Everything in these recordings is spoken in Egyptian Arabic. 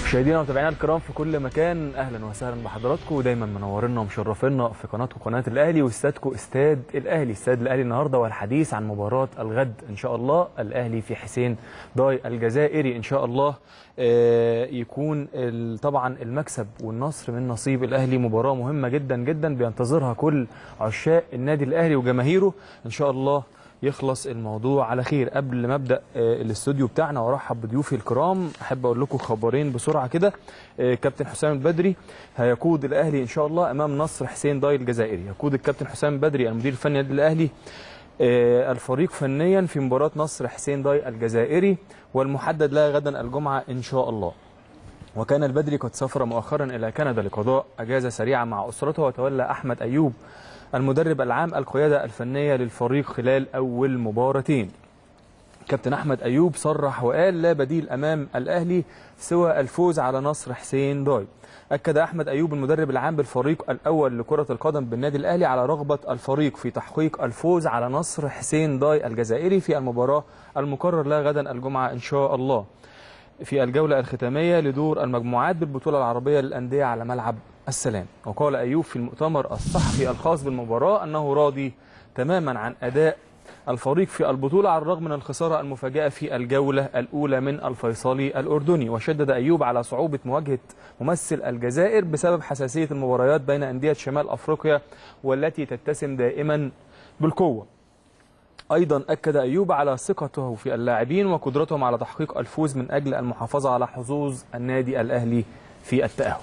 مشاهدينا ومتابعينا الكرام في كل مكان اهلا وسهلا بحضراتكم ودايما منورينا ومشرفينا في قناتكم قناه الاهلي واستادكم استاد الاهلي استاد الاهلي النهارده والحديث عن مباراه الغد ان شاء الله الاهلي في حسين ضاي الجزائري ان شاء الله آه، يكون ال- طبعا المكسب والنصر من نصيب الاهلي مباراه مهمه جدا جدا بينتظرها كل عشاق النادي الاهلي وجماهيره ان شاء الله يخلص الموضوع على خير قبل ما ابدا آه، الاستوديو بتاعنا وارحب بضيوفي الكرام احب اقول لكم خبرين بسرعه كده آه، كابتن حسام البدري هيقود الاهلي ان شاء الله امام نصر حسين ضاي الجزائري يقود الكابتن حسام البدري المدير الفني للنادي الاهلي آه، الفريق فنيا في مباراه نصر حسين ضاي الجزائري والمحدد لها غدا الجمعه ان شاء الله وكان البدري قد سافر مؤخرا الى كندا لقضاء اجازه سريعه مع اسرته وتولى احمد ايوب المدرب العام القياده الفنيه للفريق خلال اول مباراتين كابتن احمد ايوب صرح وقال لا بديل امام الاهلي سوى الفوز على نصر حسين ضاي اكد احمد ايوب المدرب العام بالفريق الاول لكره القدم بالنادي الاهلي على رغبه الفريق في تحقيق الفوز على نصر حسين ضاي الجزائري في المباراه المقرر لها غدا الجمعه ان شاء الله في الجولة الختامية لدور المجموعات بالبطولة العربية للأندية على ملعب السلام وقال أيوب في المؤتمر الصحفي الخاص بالمباراة أنه راضي تماما عن أداء الفريق في البطولة على الرغم من الخسارة المفاجئة في الجولة الأولى من الفيصلي الأردني وشدد أيوب على صعوبة مواجهة ممثل الجزائر بسبب حساسية المباريات بين أندية شمال أفريقيا والتي تتسم دائما بالقوة ايضا اكد ايوب على ثقته في اللاعبين وقدرتهم على تحقيق الفوز من اجل المحافظه على حظوظ النادي الاهلي في التاهل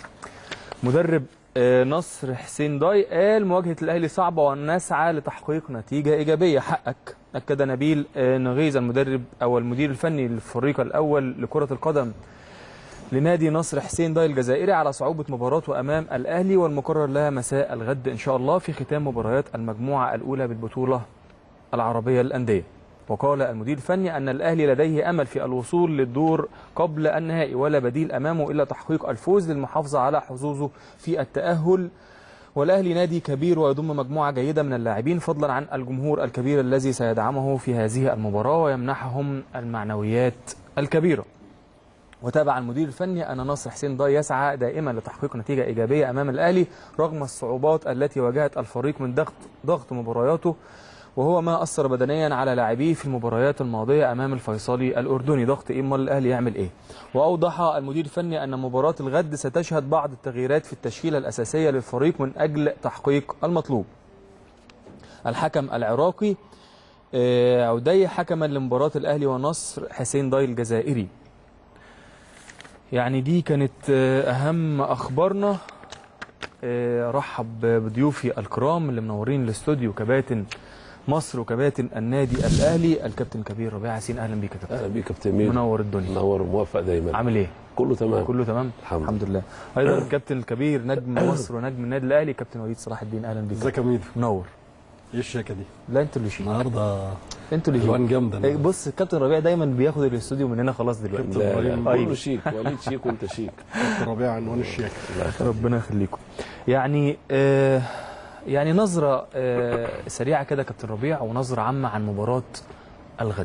مدرب آه، نصر حسين ضاي قال مواجهه الاهلي صعبه ونسعى لتحقيق نتيجه ايجابيه حقك اكد نبيل آه، نغيز المدرب او المدير الفني للفريق الاول لكره القدم لنادي نصر حسين ضاي الجزائري على صعوبة مباراته أمام الأهلي والمقرر لها مساء الغد إن شاء الله في ختام مباريات المجموعة الأولى بالبطولة العربية للأندية وقال المدير الفني أن الأهلي لديه أمل في الوصول للدور قبل النهائي ولا بديل أمامه إلا تحقيق الفوز للمحافظة على حظوظه في التأهل والأهلي نادي كبير ويضم مجموعة جيدة من اللاعبين فضلا عن الجمهور الكبير الذي سيدعمه في هذه المباراة ويمنحهم المعنويات الكبيرة وتابع المدير الفني أن نصر حسين ضاي يسعى دائما لتحقيق نتيجة إيجابية أمام الأهلي رغم الصعوبات التي واجهت الفريق من ضغط ضغط مبارياته وهو ما أثر بدنيا على لاعبيه في المباريات الماضية أمام الفيصلي الأردني ضغط إيه أمال الأهلي يعمل إيه وأوضح المدير الفني أن مباراة الغد ستشهد بعض التغييرات في التشكيلة الأساسية للفريق من أجل تحقيق المطلوب الحكم العراقي آه، عدي حكما لمباراة الأهلي ونصر حسين ضاي الجزائري يعني دي كانت آه، أهم أخبارنا آه، رحب بضيوفي الكرام اللي منورين الاستوديو كباتن مصر وكباتن النادي الاهلي الكابتن الكبير ربيع ياسين اهلا بيك يا كابتن اهلا بيك يا كابتن مين منور الدنيا منور وموفق دايما عامل ايه كله تمام كله تمام الحمد الحمد لله ايضا الكابتن الكبير نجم مصر ونجم النادي الاهلي كابتن وليد صلاح الدين اهلا بيك ازيك يا ميدو منور ايه الشياكه دي لا انتوا اللي شيك النهارده انتوا اللي الوان شيك جامده إيه، بص الكابتن ربيع دايما بياخد الاستوديو مننا خلاص دلوقتي كابتن لا إبراهيم. لا أيوة. كله شيك وليد شيك وانت شيك كابتن ربيع عنوان الشياكه ربنا يخليكم يعني آه يعني نظره آه سريعه كده كابتن ربيع ونظره عامه عن مباراه الغد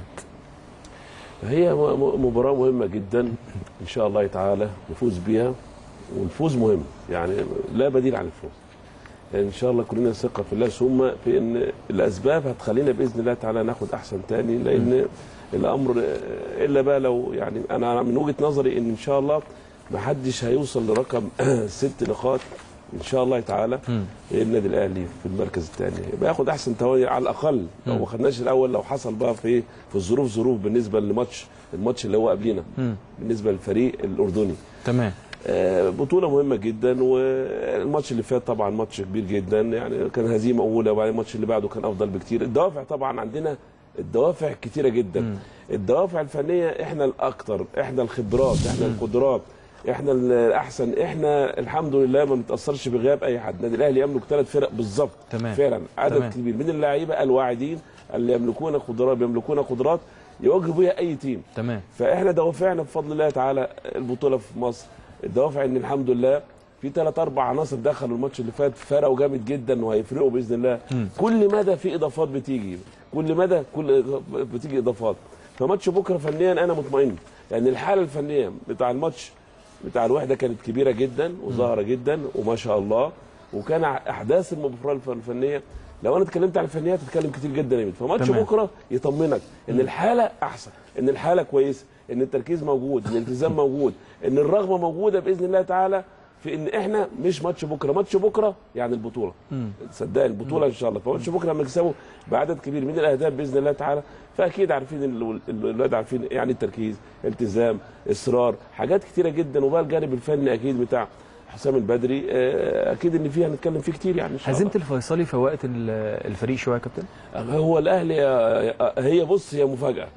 هي م- م- مباراه مهمه جدا ان شاء الله تعالى نفوز بيها والفوز مهم يعني لا بديل عن الفوز ان شاء الله كلنا ثقه في الله ثم في ان الاسباب هتخلينا باذن الله تعالى ناخد احسن تاني لان الامر آه، الا بقى لو يعني انا من وجهه نظري ان ان شاء الله ما حدش هيوصل لرقم ست نقاط ان شاء الله تعالى مم. النادي الاهلي في المركز الثاني يبقى ياخد احسن تواني على الاقل لو مم. ما خدناش الاول لو حصل بقى في في الظروف ظروف بالنسبه للماتش الماتش اللي هو قبلينا مم. بالنسبه للفريق الاردني تمام آه، بطوله مهمه جدا والماتش اللي فات طبعا ماتش كبير جدا يعني كان هزيمه اولى وبعدين الماتش اللي بعده كان افضل بكتير الدوافع طبعا عندنا الدوافع كتيره جدا مم. الدوافع الفنيه احنا الاكثر احنا الخبرات احنا القدرات احنا الاحسن احنا الحمد لله ما بنتاثرش بغياب اي حد النادي الاهلي يملك ثلاث فرق بالظبط تمام. فعلا عدد تمام. كبير من اللعيبه الواعدين اللي يملكون قدرات بيملكون قدرات يواجهوا بيها اي تيم تمام فاحنا دوافعنا بفضل الله تعالى البطوله في مصر الدوافع ان الحمد لله في ثلاث اربع عناصر دخلوا الماتش اللي فات فرقوا جامد جدا وهيفرقوا باذن الله مم. كل مدى في اضافات بتيجي كل مدى كل بتيجي اضافات فماتش بكره فنيا انا مطمئن لان الحاله الفنيه بتاع الماتش بتاع الوحده كانت كبيره جدا وظاهره جدا وما شاء الله وكان ع- احداث المباراه الف- الفنيه لو انا اتكلمت عن الفنيات هتكلم كتير جدا يا ميت. فماتش تمام. بكره يطمنك ان الحاله احسن ان الحاله كويسه ان التركيز موجود ان الالتزام موجود ان الرغبه موجوده باذن الله تعالى في ان احنا مش ماتش بكره ماتش بكره يعني البطوله صدقني البطوله ان شاء الله فماتش بكره لما نكسبه بعدد كبير من الاهداف باذن الله تعالى فاكيد عارفين ال- ال- الولاد عارفين يعني التركيز التزام اصرار حاجات كتيره جدا وبقى الجانب الفني اكيد بتاع حسام البدري آه، اكيد ان فيها هنتكلم فيه كتير يعني ان شاء الله هزيمه الفيصلي فوقت ال- الفريق شويه يا كابتن هو الاهلي هي بص هي مفاجاه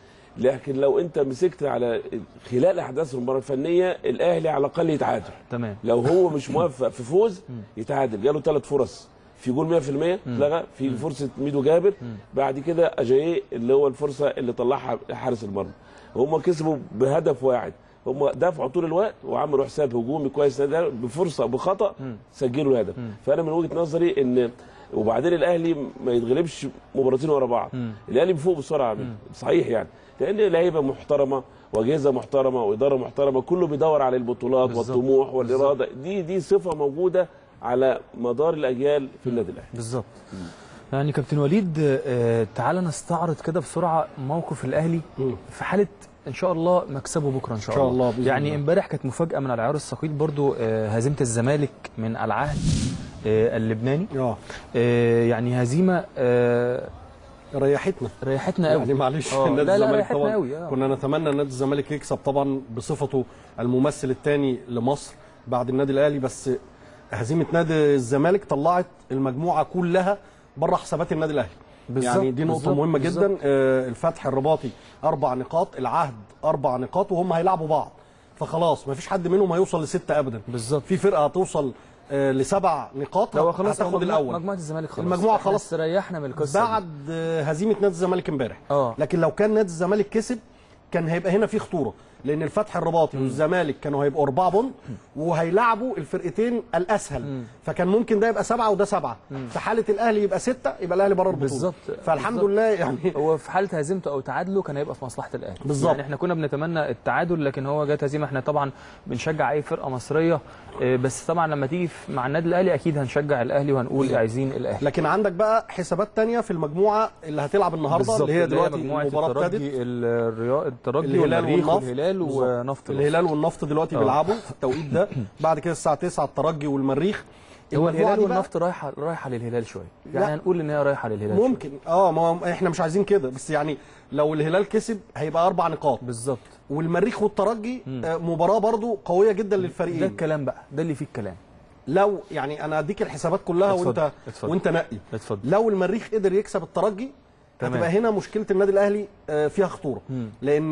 لكن لو انت مسكت على خلال احداث المباراه الفنيه الاهلي على الاقل يتعادل تمام لو هو مش موفق في فوز يتعادل جاله ثلاث فرص في جول 100% لغى في فرصه ميدو جابر بعد كده اجاييه اللي هو الفرصه اللي طلعها حارس المرمى هم كسبوا بهدف واحد هم دافعوا طول الوقت وعملوا حساب هجومي كويس ده بفرصه بخطا سجلوا الهدف فانا من وجهه نظري ان وبعدين الاهلي ما يتغلبش مباراتين ورا بعض الاهلي بيفوق بسرعه منه. صحيح يعني لان لعيبه محترمه واجهزه محترمه واداره محترمه كله بيدور على البطولات بالظبط. والطموح والاراده دي دي صفه موجوده على مدار الاجيال في النادي الاهلي بالظبط يعني كابتن وليد آه، تعالى نستعرض كده بسرعه موقف الاهلي في حاله ان شاء الله مكسبه بكره ان شاء, إن شاء الله بإذن يعني الله. امبارح كانت مفاجاه من العيار الثقيل برضو آه، هزيمه الزمالك من العهد آه، اللبناني اه آه، يعني هزيمه آه، ريحتنا ريحتنا قوي يعني معلش آه، نادي لا لا الزمالك ريحتنا طبعا قوي آه. كنا نتمنى ان نادي الزمالك يكسب طبعا بصفته الممثل الثاني لمصر بعد النادي الاهلي بس هزيمه نادي الزمالك طلعت المجموعه كلها بره حسابات النادي الاهلي بالظبط، يعني دي نقطه بالظبط، مهمه بالظبط. جدا آه، الفتح الرباطي اربع نقاط العهد اربع نقاط وهم هيلعبوا بعض فخلاص ما فيش حد منهم هيوصل لسته ابدا بالظبط في فرقه هتوصل آه، لسبع نقاط لو خلاص هتاخد مجموعة- الاول مجموعه الزمالك خلاص المجموعة إحنا خلاص. استريحنا من القصه دي. بعد آه، هزيمه نادي الزمالك امبارح اه لكن لو كان نادي الزمالك كسب كان هيبقى هنا في خطوره لان الفتح الرباطي والزمالك كانوا هيبقوا اربعه بونت وهيلعبوا الفرقتين الاسهل فكان ممكن ده يبقى سبعه وده سبعه في حاله الاهلي يبقى سته يبقى الاهلي بره البطوله بالظبط. فالحمد بالظبط. لله يعني هو في حاله هزيمته او تعادله كان هيبقى في مصلحه الاهلي بالظبط. يعني احنا كنا بنتمنى التعادل لكن هو جت هزيمه احنا طبعا بنشجع اي فرقه مصريه آه، بس طبعا لما تيجي في- مع النادي الاهلي اكيد هنشجع الاهلي وهنقول عايزين الاهلي لكن عندك بقى حسابات تانية في المجموعه اللي هتلعب النهارده اللي هي دلوقتي مجموعه المباراه ابتدت الترجي الرياض الترجي الهلال والمريخ والنفط. والهلال بالظبط. ونفط الهلال والنفط دلوقتي آه. بيلعبوا في التوقيت ده بعد كده الساعه 9 الترجي والمريخ هو المجموعة الهلال دي بقى- والنفط رايحه رايحه للهلال شويه يعني لا. هنقول ان هي رايحه للهلال شوية. ممكن اه ما هو احنا مش عايزين كده بس يعني لو الهلال كسب هيبقى اربع نقاط بالظبط والمريخ والترجي آه مباراه برضو قويه جدا ده للفريقين الكلام بقى ده اللي فيه الكلام لو يعني انا اديك الحسابات كلها اتفضل، وانت اتفضل. وانت نقي اتفضل لو المريخ قدر يكسب الترجي تمام. هتبقى هنا مشكله النادي الاهلي آه، فيها خطوره مم. لان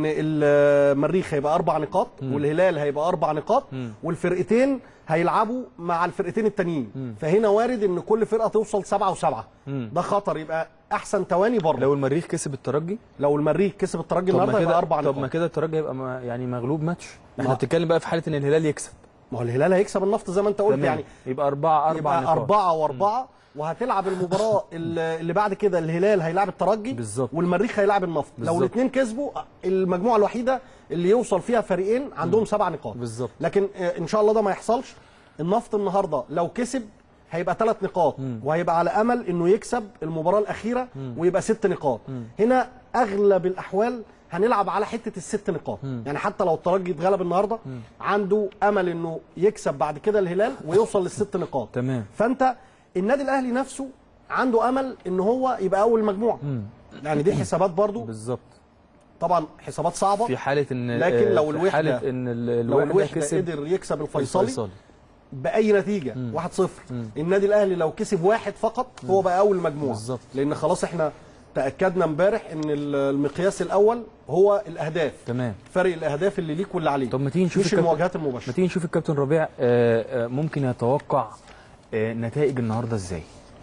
المريخ هيبقى اربع نقاط والهلال هيبقى اربع نقاط مم. والفرقتين هيلعبوا مع الفرقتين التانيين فهنا وارد ان كل فرقه توصل سبعه وسبعه مم. ده خطر يبقى احسن تواني بره لو المريخ كسب الترجي لو المريخ كسب الترجي طب ما النهارده كده يبقى اربع طب ما نقاط كده الترجي هيبقى ما- يعني مغلوب ماتش احنا ما- بنتكلم بقى في حاله ان الهلال يكسب ما هو الهلال هيكسب النفط زي ما انت قلت تمام. يعني يبقى أربعة أربعة يبقى نقاط. أربعة وأربعة وهتلعب المباراة اللي اللي بعد كده الهلال هيلعب الترجي بالظبط. والمريخ هيلعب النفط لو بالظبط. الاثنين كسبوا المجموعة الوحيدة اللي يوصل فيها فريقين عندهم سبع نقاط بالظبط. لكن آه، إن شاء الله ده ما يحصلش النفط النهاردة لو كسب هيبقى ثلاث نقاط وهيبقى على امل انه يكسب المباراه الاخيره ويبقى ست نقاط هنا اغلب الاحوال هنلعب على حته الست نقاط يعني حتى لو الترجي اتغلب النهارده عنده امل انه يكسب بعد كده الهلال ويوصل للست نقاط تمام فانت النادي الاهلي نفسه عنده امل ان هو يبقى اول مجموعه يعني دي حسابات برضو بالظبط طبعا حسابات صعبه في حالة ان لكن لو في الوحدة- حالة ان ال- لو الوحدة الوحده كسب قدر يكسب الفيصلي الفيصلي باي نتيجه 1-0 النادي الاهلي لو كسب واحد فقط هو بقى اول مجموعه بالظبط. لان خلاص احنا تاكدنا امبارح ان ال- المقياس الاول هو الاهداف تمام فرق الاهداف اللي ليك واللي عليك طب ما تيجي نشوف مش الكابتن- المواجهات ما المباشره تيجي نشوف الكابتن ربيع آه، آه، ممكن يتوقع آه، نتائج النهارده ازاي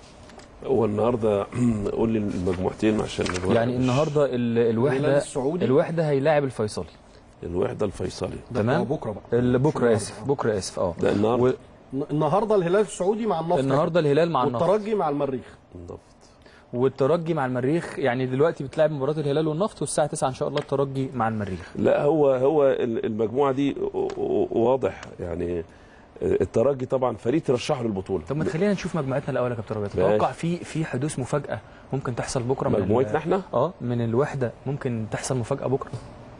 هو النهارده قول لي المجموعتين عشان الوقت يعني مش- النهارده ال- الوحدة الهلال السعودي. الوحدة هيلاعب الفيصلي الوحده الفيصلي ده تمام. بكره بقى ال- بكره النهاردة. اسف بكره اسف اه ده النهارده و- النهارده الهلال السعودي مع النصر النهارده الهلال مع النصر والترجي مع المريخ النفط والترجي مع المريخ يعني دلوقتي بتلعب مباراه الهلال والنفط والساعه 9 ان شاء الله الترجي مع المريخ لا هو هو ال- المجموعه دي و- و- واضح يعني الترجي طبعا فريق ترشحه للبطوله طب ما تخلينا نشوف مجموعتنا الاول يا كابتن ربيع تتوقع في في حدوث مفاجاه ممكن تحصل بكره من ال- مجموعتنا احنا اه من الوحده ممكن تحصل مفاجاه بكره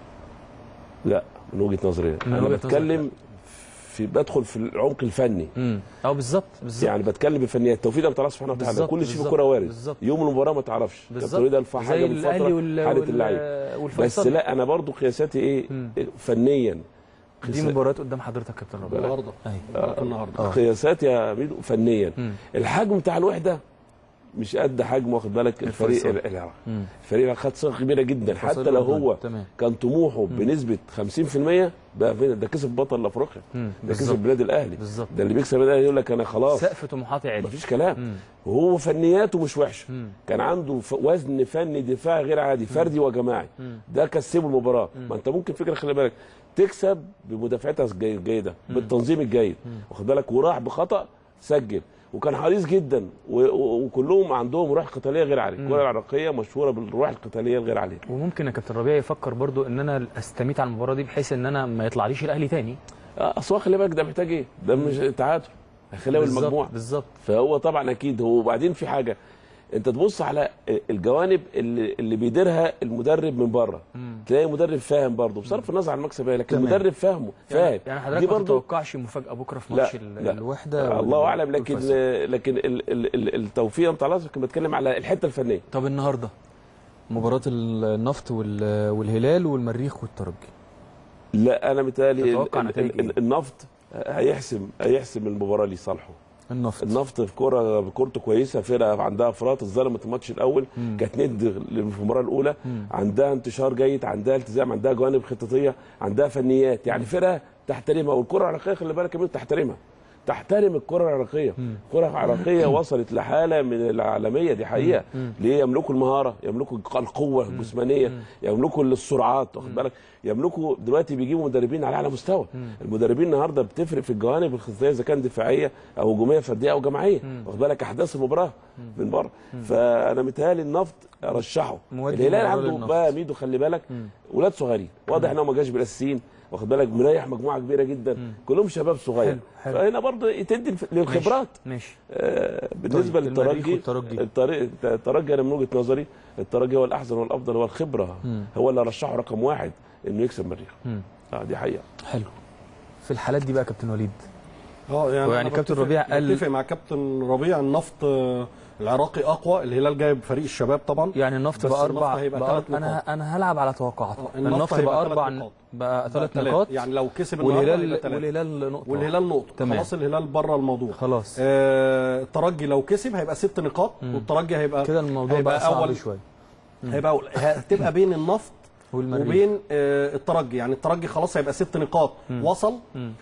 لا من وجهه نظري من انا وجهة بتكلم في بدخل في العمق الفني امم اه بالظبط بالظبط يعني بتكلم بالفنيات التوفيق ده ما تعرفش سبحانه وتعالى بالظبط، كل شيء في بالظبط، الكوره وارد بالظبط. يوم المباراه ما تعرفش بالظبط كابتن ده الفا زي حاجه من الاهلي فتره وال حاله وال- اللعيب بس والفيصل لا انا برضو قياساتي ايه مم. فنيا دي قياس- مباريات قدام حضرتك يا كابتن ربيع النهارده ايوه مباراة النهارده آه. قياسات يا ميدو فنيا مم. الحجم بتاع الوحده مش قد حجم واخد بالك الفريق الفيصل. ال- العراقي مم. الفريق خد ثقه كبيره جدا الفيصل حتى لو والأردن. هو تمام كان طموحه بنسبه 50% بقى فين ده كسب بطل افريقيا مم. ده كسب بالظبط بلاد الاهلي بالظبط ده اللي بيكسب النادي يقول لك انا خلاص سقف طموحاتي عالي مفيش كلام مم. وهو فنياته مش وحشه مم. كان عنده ف- وزن فني دفاعي غير عادي فردي وجماعي مم. ده كسبه المباراه ما انت ممكن فكره خلي بالك تكسب بمدافعتها الجي- الجيده بالتنظيم الجيد واخد بالك وراح بخطا سجل وكان حريص جدا و- و- وكلهم عندهم روح قتاليه غير عاليه الكره العراقيه مشهوره بالروح القتاليه الغير عاليه وممكن يا كابتن ربيع يفكر برضو ان انا استميت على المباراه دي بحيث ان انا ما يطلعليش الاهلي تاني آه، اصل هو خلي بالك ده محتاج ايه ده مش تعادل هيخليها بالظبط، المجموعه بالظبط فهو طبعا اكيد هو وبعدين في حاجه انت تبص على الجوانب اللي, اللي بيديرها المدرب من بره تلاقي مدرب فاهم برضه بصرف النظر عن المكسب إيه، لكن تمام. المدرب فاهمه فاهم يعني, يعني حضرتك ما تتوقعش مفاجاه بكره في لا، ماتش ال- لا. الوحده الله وال- اعلم لكن والفيصل. لكن ال- ال- ال- التوفيق بتاع الله كنت بتكلم على الحته الفنيه طب النهارده مباراه ال- وال- والهلال والمريخ والترجي لا انا متهيألي ال- تتوقع ال- نتائج ال- النفط هيحسم هيحسم المباراه لصالحه النفط النفط في كوره كورته كويسه فرقه عندها افراط اتظلمت الماتش الاول مم. كانت ند في المباراه الاولى مم. عندها انتشار جيد عندها التزام عندها جوانب خططيه عندها فنيات يعني فرقه تحترمها والكره العراقيه خلي بالك كمان تحترمها تحترم الكره العراقيه مم. الكره العراقيه وصلت لحاله من العالميه دي حقيقه مم. ليه يملكوا المهاره يملكوا القوه الجسمانيه يملكوا السرعات واخد بالك يملكوا دلوقتي بيجيبوا مدربين على اعلى مستوى المدربين النهارده بتفرق في الجوانب الخطيه اذا كان دفاعيه او هجوميه فرديه او جماعيه واخد بالك احداث المباراه من بره فانا متهيألي النفط رشحه مودي الهلال المباراة عنده للنفط. بقى ميدو خلي بالك ولاد صغيرين واضح ان هو ما جاش بالاساسيين واخد بالك مريح مجموعه كبيره جدا كلهم شباب صغير حلو، حلو. فهنا برضه تدي الف- للخبرات ماشي آه، بالنسبه طيب، المريخ للترجي والترجي. الطريق الترجي انا من وجهه نظري الترجي هو الاحسن والافضل هو الخبره مم. هو اللي رشحه رقم واحد انه يكسب مريخ مم. اه دي حقيقه حلو في الحالات دي بقى كابتن وليد اه يعني ويعني أنا كابتن بتفق- ربيع قال- بتفق مع كابتن ربيع النفط آه، العراقي اقوى الهلال جايب فريق الشباب طبعا يعني النفط بس بقى النفط اربع هيبقى بقى تلات انا نقاط. انا هلعب على توقعات آه، النفط النفط هيبقى بقى تلات اربع نقاط. بقى ثلاث تلاتة. نقاط يعني لو كسب النهارده والهلال هيبقى تلاتة. والهلال نقطه والهلال نقطه تمام. خلاص الهلال بره الموضوع خلاص آه الترجي لو كسب هيبقى ست نقاط مم. والترجي هيبقى كده الموضوع هيبقى بقى صعب أول- شويه هيبقى أول- هتبقى بين النفط والمريخ وبين آه الترجي يعني الترجي خلاص هيبقى ست نقاط وصل مم.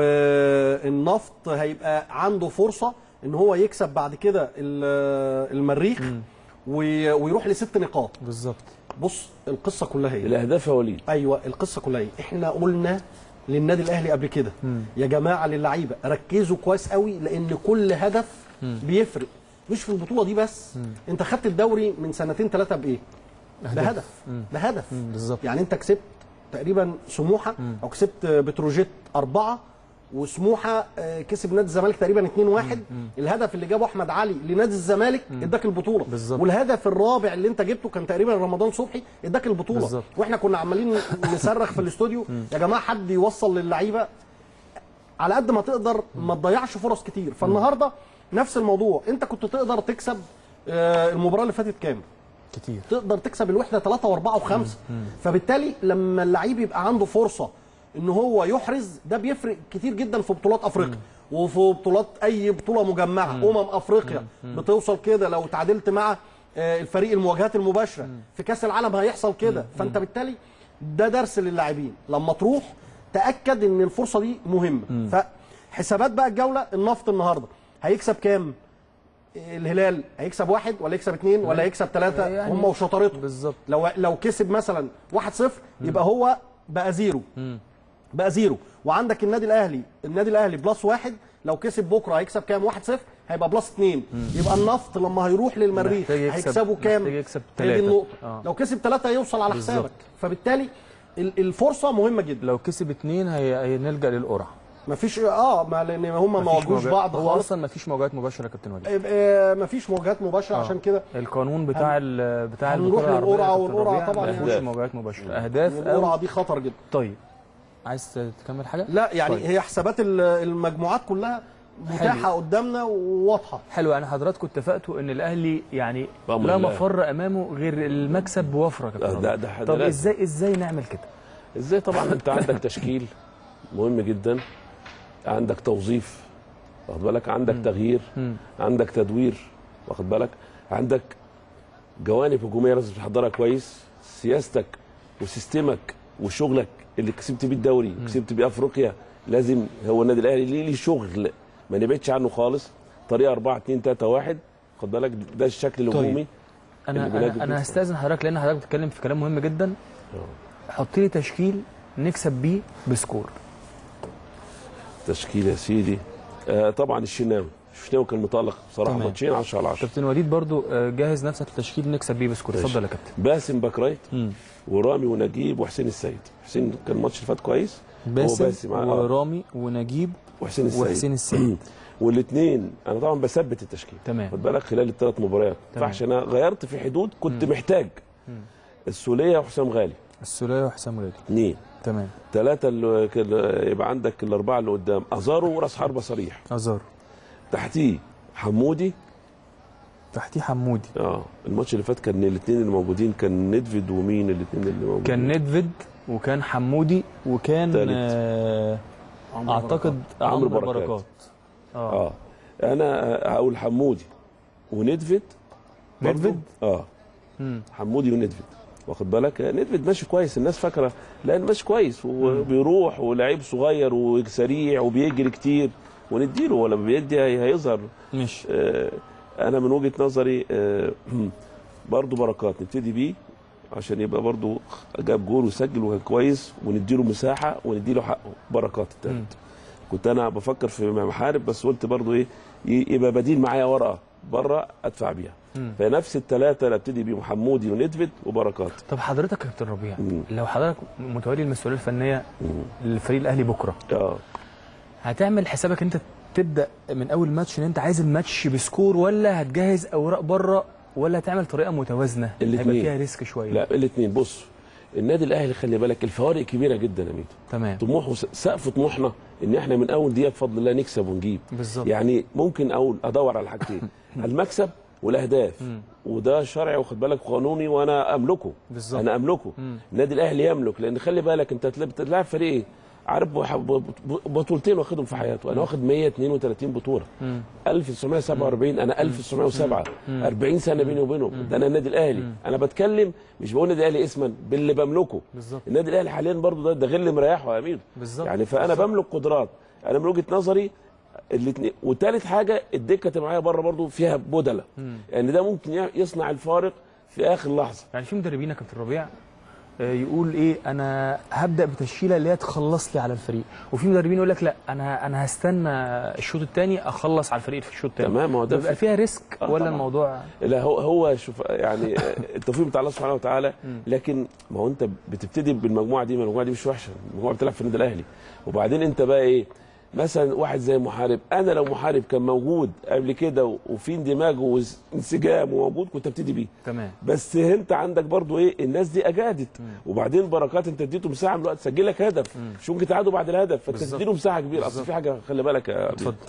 والنفط هيبقى عنده فرصه ان هو يكسب بعد كده ال- المريخ وي- ويروح لست نقاط بالظبط بص القصه كلها هي الاهداف يا وليد ايوه القصه كلها ايه احنا قلنا للنادي الاهلي قبل كده مم. يا جماعه للعيبه ركزوا كويس قوي لان كل هدف بيفرق مش في البطوله دي بس انت خدت الدوري من سنتين ثلاثه بايه بهدف بهدف مم، بالظبط. يعني انت كسبت تقريبا سموحه او كسبت بتروجيت اربعه وسموحه آه، كسب نادي الزمالك تقريبا 2-1 الهدف اللي جابه احمد علي لنادي الزمالك اداك البطوله بالظبط. والهدف الرابع اللي انت جبته كان تقريبا رمضان صبحي اداك البطوله بالظبط. واحنا كنا عمالين نصرخ في الاستوديو يا جماعه حد يوصل للعيبه على قد ما تقدر ما تضيعش فرص كتير فالنهارده نفس الموضوع انت كنت تقدر تكسب آه، المباراه اللي فاتت كام كتير تقدر تكسب الوحده 3 و4 و5 فبالتالي لما اللعيب يبقى عنده فرصه ان هو يحرز ده بيفرق كتير جدا في بطولات افريقيا وفي بطولات اي بطوله مجمعه امم افريقيا بتوصل كده لو تعادلت مع آه، الفريق المواجهات المباشره في كاس العالم هيحصل كده فانت بالتالي ده درس للاعبين لما تروح تاكد ان الفرصه دي مهمه فحسابات بقى الجوله النفط النهارده هيكسب كام الهلال هيكسب واحد ولا يكسب اثنين ولا يكسب ثلاثه يعني هم وشطارته بالظبط لو لو كسب مثلا 1-0 يبقى هو بقى زيرو بقى زيرو وعندك النادي الاهلي النادي الاهلي بلس واحد لو كسب بكره هيكسب كام 1-0 هيبقى بلس 2 يبقى النفط لما هيروح للمريخ محتاج يكسب- هيكسبه كام محتاج يكسب هي دي تلاتة. النقطه آه. لو كسب ثلاثه هيوصل على بالظبط. حسابك فبالتالي ال- الفرصه مهمه جدا لو كسب اتنين هي... هنلجا للقرعه مفيش اه ما لان هم ما مفيش واجهوش مواجهات- بعض هو خالص اصلا مفيش مواجهات مباشره يا كابتن وليد آه، مفيش مواجهات مباشره آه. عشان كده القانون بتاع ال... بتاع هنروح البطوله العربيه للقرعة يا كابتن والقرعة ربيع، طبعاً ما يعني. فيهوش مواجهات مباشره اهداف القرعه او دي خطر جدا طيب عايز تكمل حاجه لا يعني طيب. هي حسابات ال- المجموعات كلها متاحه قدامنا وواضحه حلو يعني حضراتكم اتفقتوا ان الاهلي يعني بأمر لا الله. مفر امامه غير المكسب بوفره يا كابتن ده- ربيع. ده حاجة طب لازم. ازاي ازاي نعمل كده ازاي طبعا انت عندك تشكيل مهم جدا عندك توظيف واخد بالك عندك تغيير مم. عندك تدوير واخد بالك عندك جوانب هجوميه لازم تحضرها كويس سياستك وسيستمك وشغلك اللي كسبت بيه الدوري كسبت بيه افريقيا لازم هو النادي الاهلي ليه ليه شغل ما نبعدش عنه خالص طريقه 4 2 3 1 خد بالك ده الشكل الهجومي انا اللي بيلاقي انا, أنا بيكسب. هستاذن حضرتك لان حضرتك بتتكلم في كلام مهم جدا حط لي تشكيل نكسب بيه بسكور تشكيل يا سيدي آه طبعا الشناوي الشناوي كان متالق بصراحه تمام. ماتشين 10 على 10 كابتن وليد برضو آه، جهز نفسك لتشكيل نكسب بيه بسكور ماشي. اتفضل يا كابتن باسم باك رايت مم. ورامي ونجيب وحسين السيد حسين كان الماتش اللي فات كويس هو باسم, باسم آه. ورامي ونجيب وحسين السيد وحسين السيد والاثنين انا طبعا بثبت التشكيل تمام خد بالك خلال الثلاث مباريات ما تمام. ينفعش انا غيرت في حدود كنت محتاج السوليه وحسام غالي السوليه وحسام غالي اثنين تمام ثلاثه اللي كان- يبقى عندك الاربعه اللي قدام ازارو وراس حربه صريح ازار تحتيه حمودي تحتيه حمودي اه الماتش اللي فات كان الاثنين اللي موجودين كان ندفيد ومين الاثنين اللي موجودين كان ندفيد وكان حمودي وكان تالت. آه اعتقد عمرو عمرو بركات. بركات اه اه انا هقول حمودي وندفد برضو؟ ندفد؟ اه مم. حمودي وندفد واخد بالك آه، ندفد ماشي كويس الناس فاكره لا ماشي كويس وبيروح ولعيب صغير وسريع وبيجري كتير ونديله ولا بيدي هي- هيظهر مش آه انا من وجهه نظري آه برضو بركات نبتدي بيه عشان يبقى برضو جاب جول وسجل وكان كويس ونديله مساحه ونديله حقه بركات مم. التالت كنت انا بفكر في محارب بس قلت برضو ايه ي- يبقى بديل معايا ورقه بره ادفع بيها مم. فنفس الثلاثه اللي ابتدي بيهم حمودي وندفد وبركات طب حضرتك يا كابتن ربيع مم. لو حضرتك متولي المسؤوليه الفنيه مم. للفريق الاهلي بكره اه هتعمل حسابك انت تبدا من اول ماتش ان انت عايز الماتش بسكور ولا هتجهز اوراق بره ولا هتعمل طريقه متوازنه هيبقى الاتنين. فيها ريسك شويه لا الاثنين بص النادي الاهلي خلي بالك الفوارق كبيره جدا يا ميدو تمام طموحه سقف طموحنا ان احنا من اول دقيقه بفضل الله نكسب ونجيب بالظبط يعني ممكن اقول ادور على حاجتين المكسب والاهداف مم. وده شرعي واخد بالك قانوني وانا املكه بالظبط انا املكه مم. النادي الاهلي يملك لان خلي بالك انت هتلاعب- بتلعب فريق ايه عارف بح- ب- ب- بطولتين واخدهم في حياته انا واخد 132 بطوله مم. 1947 انا 1907 مم. 40 سنه بيني وبينهم ده انا النادي الاهلي انا بتكلم مش بقول النادي الاهلي اسما باللي بملكه بالظبط النادي الاهلي حاليا برضو ده ده غير اللي مريحه يا امير بالظبط يعني فانا بالظبط. بملك قدرات انا من وجهه نظري الاثنين وثالث حاجه الدكه اللي معايا بره برضو فيها بدله مم. يعني ده ممكن يع- يصنع الفارق في اخر لحظه يعني في مدربين يا كابتن ربيع آه، يقول ايه انا هبدا بتشكيله اللي هي تخلص لي على الفريق وفي مدربين يقول لك لا انا انا هستنى الشوط الثاني اخلص على الفريق في الشوط الثاني تمام ما هو ده بيبقى في- فيها ريسك آه ولا طبعاً. الموضوع لا هو هو شوف يعني التوفيق بتاع الله سبحانه وتعالى لكن ما هو انت بتبتدي بالمجموعه دي المجموعه دي مش وحشه المجموعه بتلعب في النادي الاهلي وبعدين انت بقى ايه مثلا واحد زي محارب انا لو محارب كان موجود قبل كده و- وفي اندماج وانسجام وموجود كنت ابتدي بيه تمام بس انت عندك برضو ايه الناس دي اجادت وبعدين بركات انت اديته مساحه من الوقت سجل لك هدف مش ممكن تعادوا بعد الهدف فانت بالظبط. تديله مساحه كبيره اصل بالظبط. في حاجه خلي بالك يا أبي. اتفضل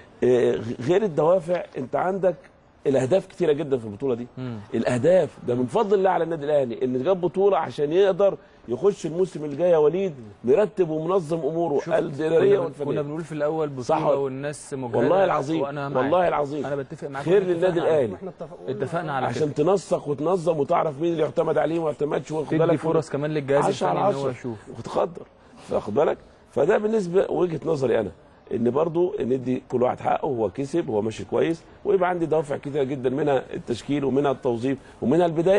آه، غير الدوافع انت عندك الاهداف كتيره جدا في البطوله دي مم. الاهداف ده من فضل الله على النادي الاهلي ان جاب بطوله عشان يقدر يخش الموسم اللي جاي يا وليد مرتب ومنظم اموره شوف، الاداريه كنا, كنا والفنيه بنقول في الاول بطوله صح ولا- والناس مجهله والله العظيم وانا معاك. والله العظيم انا بتفق معاك خير وإحنا للنادي اتفقنا على- الاهلي احنا اتفقنا اتفقنا على عشان كده تنسق وتنظم وتعرف مين اللي يعتمد عليه وما يعتمدش واخد تدي بالك فرص كمان للجهاز 10 على الفني ان هو 10 يشوف وتقدر واخد بالك فده بالنسبه وجهه نظري انا ان برضو ندي كل واحد حقه هو كسب هو ماشي كويس ويبقى عندي دوافع كتيره جدا منها التشكيل ومنها التوظيف ومنها البدايه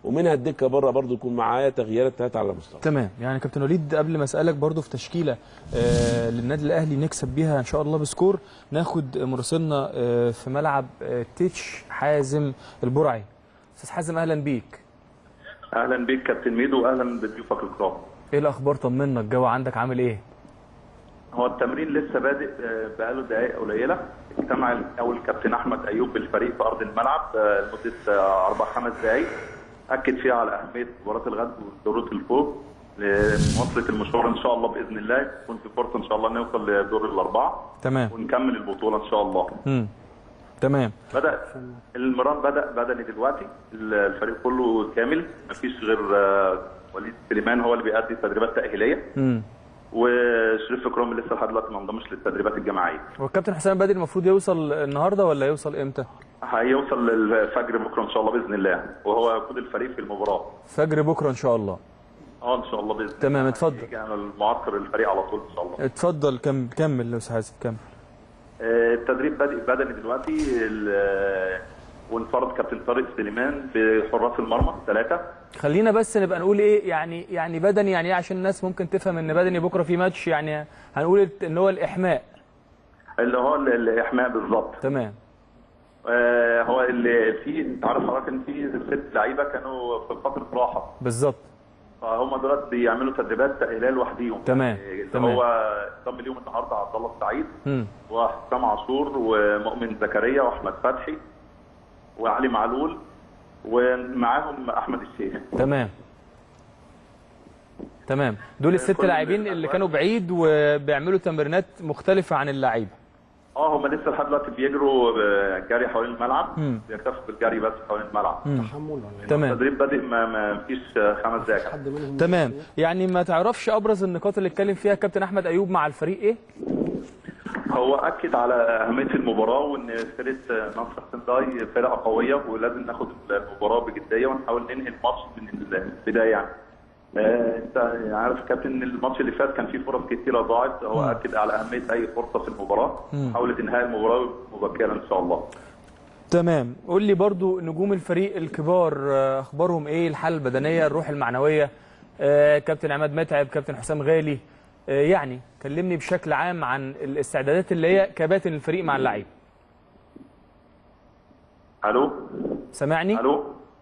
ومنها الدكه بره برضو يكون معايا تغييرات ثلاثه على مستوى تمام يعني كابتن وليد قبل ما اسالك برضو في تشكيله آه للنادي الاهلي نكسب بيها ان شاء الله بسكور ناخد مراسلنا آه في ملعب آه تيتش حازم البرعي استاذ حازم اهلا بيك اهلا بيك كابتن ميدو واهلا بضيوفك الكرام ايه الاخبار طمنا الجو عندك عامل ايه هو التمرين لسه بادئ آه، بقاله دقائق قليله اجتمع الاول كابتن احمد ايوب بالفريق في ارض الملعب آه، لمده آه، اربع خمس دقائق اكد فيها على اهميه مباراه الغد والدورات الفوق لمواصله المشوار ان شاء الله باذن الله يكون في فرصه ان شاء الله نوصل لدور الاربعه تمام ونكمل البطوله ان شاء الله امم تمام بدا المران بدا بدني دلوقتي الفريق كله كامل مفيش غير آه، وليد سليمان هو اللي بيأدي تدريبات تاهيليه امم وشريف اكرام لسه لحد دلوقتي ما انضمش للتدريبات الجماعيه هو الكابتن حسام بدري المفروض يوصل النهارده ولا يوصل امتى هيوصل للفجر بكره ان شاء الله باذن الله وهو يقود الفريق في المباراه فجر بكره ان شاء الله اه ان شاء الله باذن الله تمام، اتفضل. يجي على المعسكر الفريق على طول ان شاء الله اتفضل كم كمل يا استاذ حازم كمل آه، التدريب بادئ بدني دلوقتي ال- آه، وانفرد كابتن طارق سليمان بحراس المرمى ثلاثه خلينا بس نبقى نقول ايه يعني يعني بدني يعني ايه عشان الناس ممكن تفهم ان بدني بكره في ماتش يعني هنقول ان هو الاحماء اللي هو ال- الاحماء بالظبط تمام آه، هو اللي في انت عارف حضرتك ان في ست لعيبه كانوا في فتره راحه بالظبط فهم دلوقتي بيعملوا تدريبات تاهيليه لوحديهم تمام، يعني اللي تمام. هو انضم ليهم النهارده عبد الله السعيد امم وحسام عاشور ومؤمن زكريا واحمد فتحي وعلي معلول ومعاهم احمد الشيخ تمام تمام دول الست كل لاعبين اللي الأجواء. كانوا بعيد وبيعملوا تمرينات مختلفه عن اللعيبه اه هم لسه لحد دلوقتي بيجروا آه، جري حوالين الملعب مم. بيكتفوا بالجري بس حوالين الملعب تحمل ولا إيه؟ تمام التدريب بادئ ما, ما فيش آه، خمس دقائق حد منهم تمام يعني ما تعرفش ابرز النقاط اللي اتكلم فيها كابتن احمد ايوب مع الفريق ايه هو اكد على اهميه المباراه وان فرقه نصر سنداي فرقه قويه ولازم ناخد المباراه بجديه ونحاول ننهي الماتش من البدايه يعني. آه، انت عارف يا كابتن ان الماتش اللي فات كان فيه فرص كتيره ضاعت هو اكد على اهميه اي فرصه في المباراه حاولت انهاء المباراه مبكرا ان شاء الله. تمام قول لي برضو نجوم الفريق الكبار آه، اخبارهم ايه الحاله البدنيه الروح المعنويه آه، كابتن عماد متعب كابتن حسام غالي آه، يعني كلمني بشكل عام عن الاستعدادات اللي هي كباتن الفريق مع اللعيبه الو سامعني الو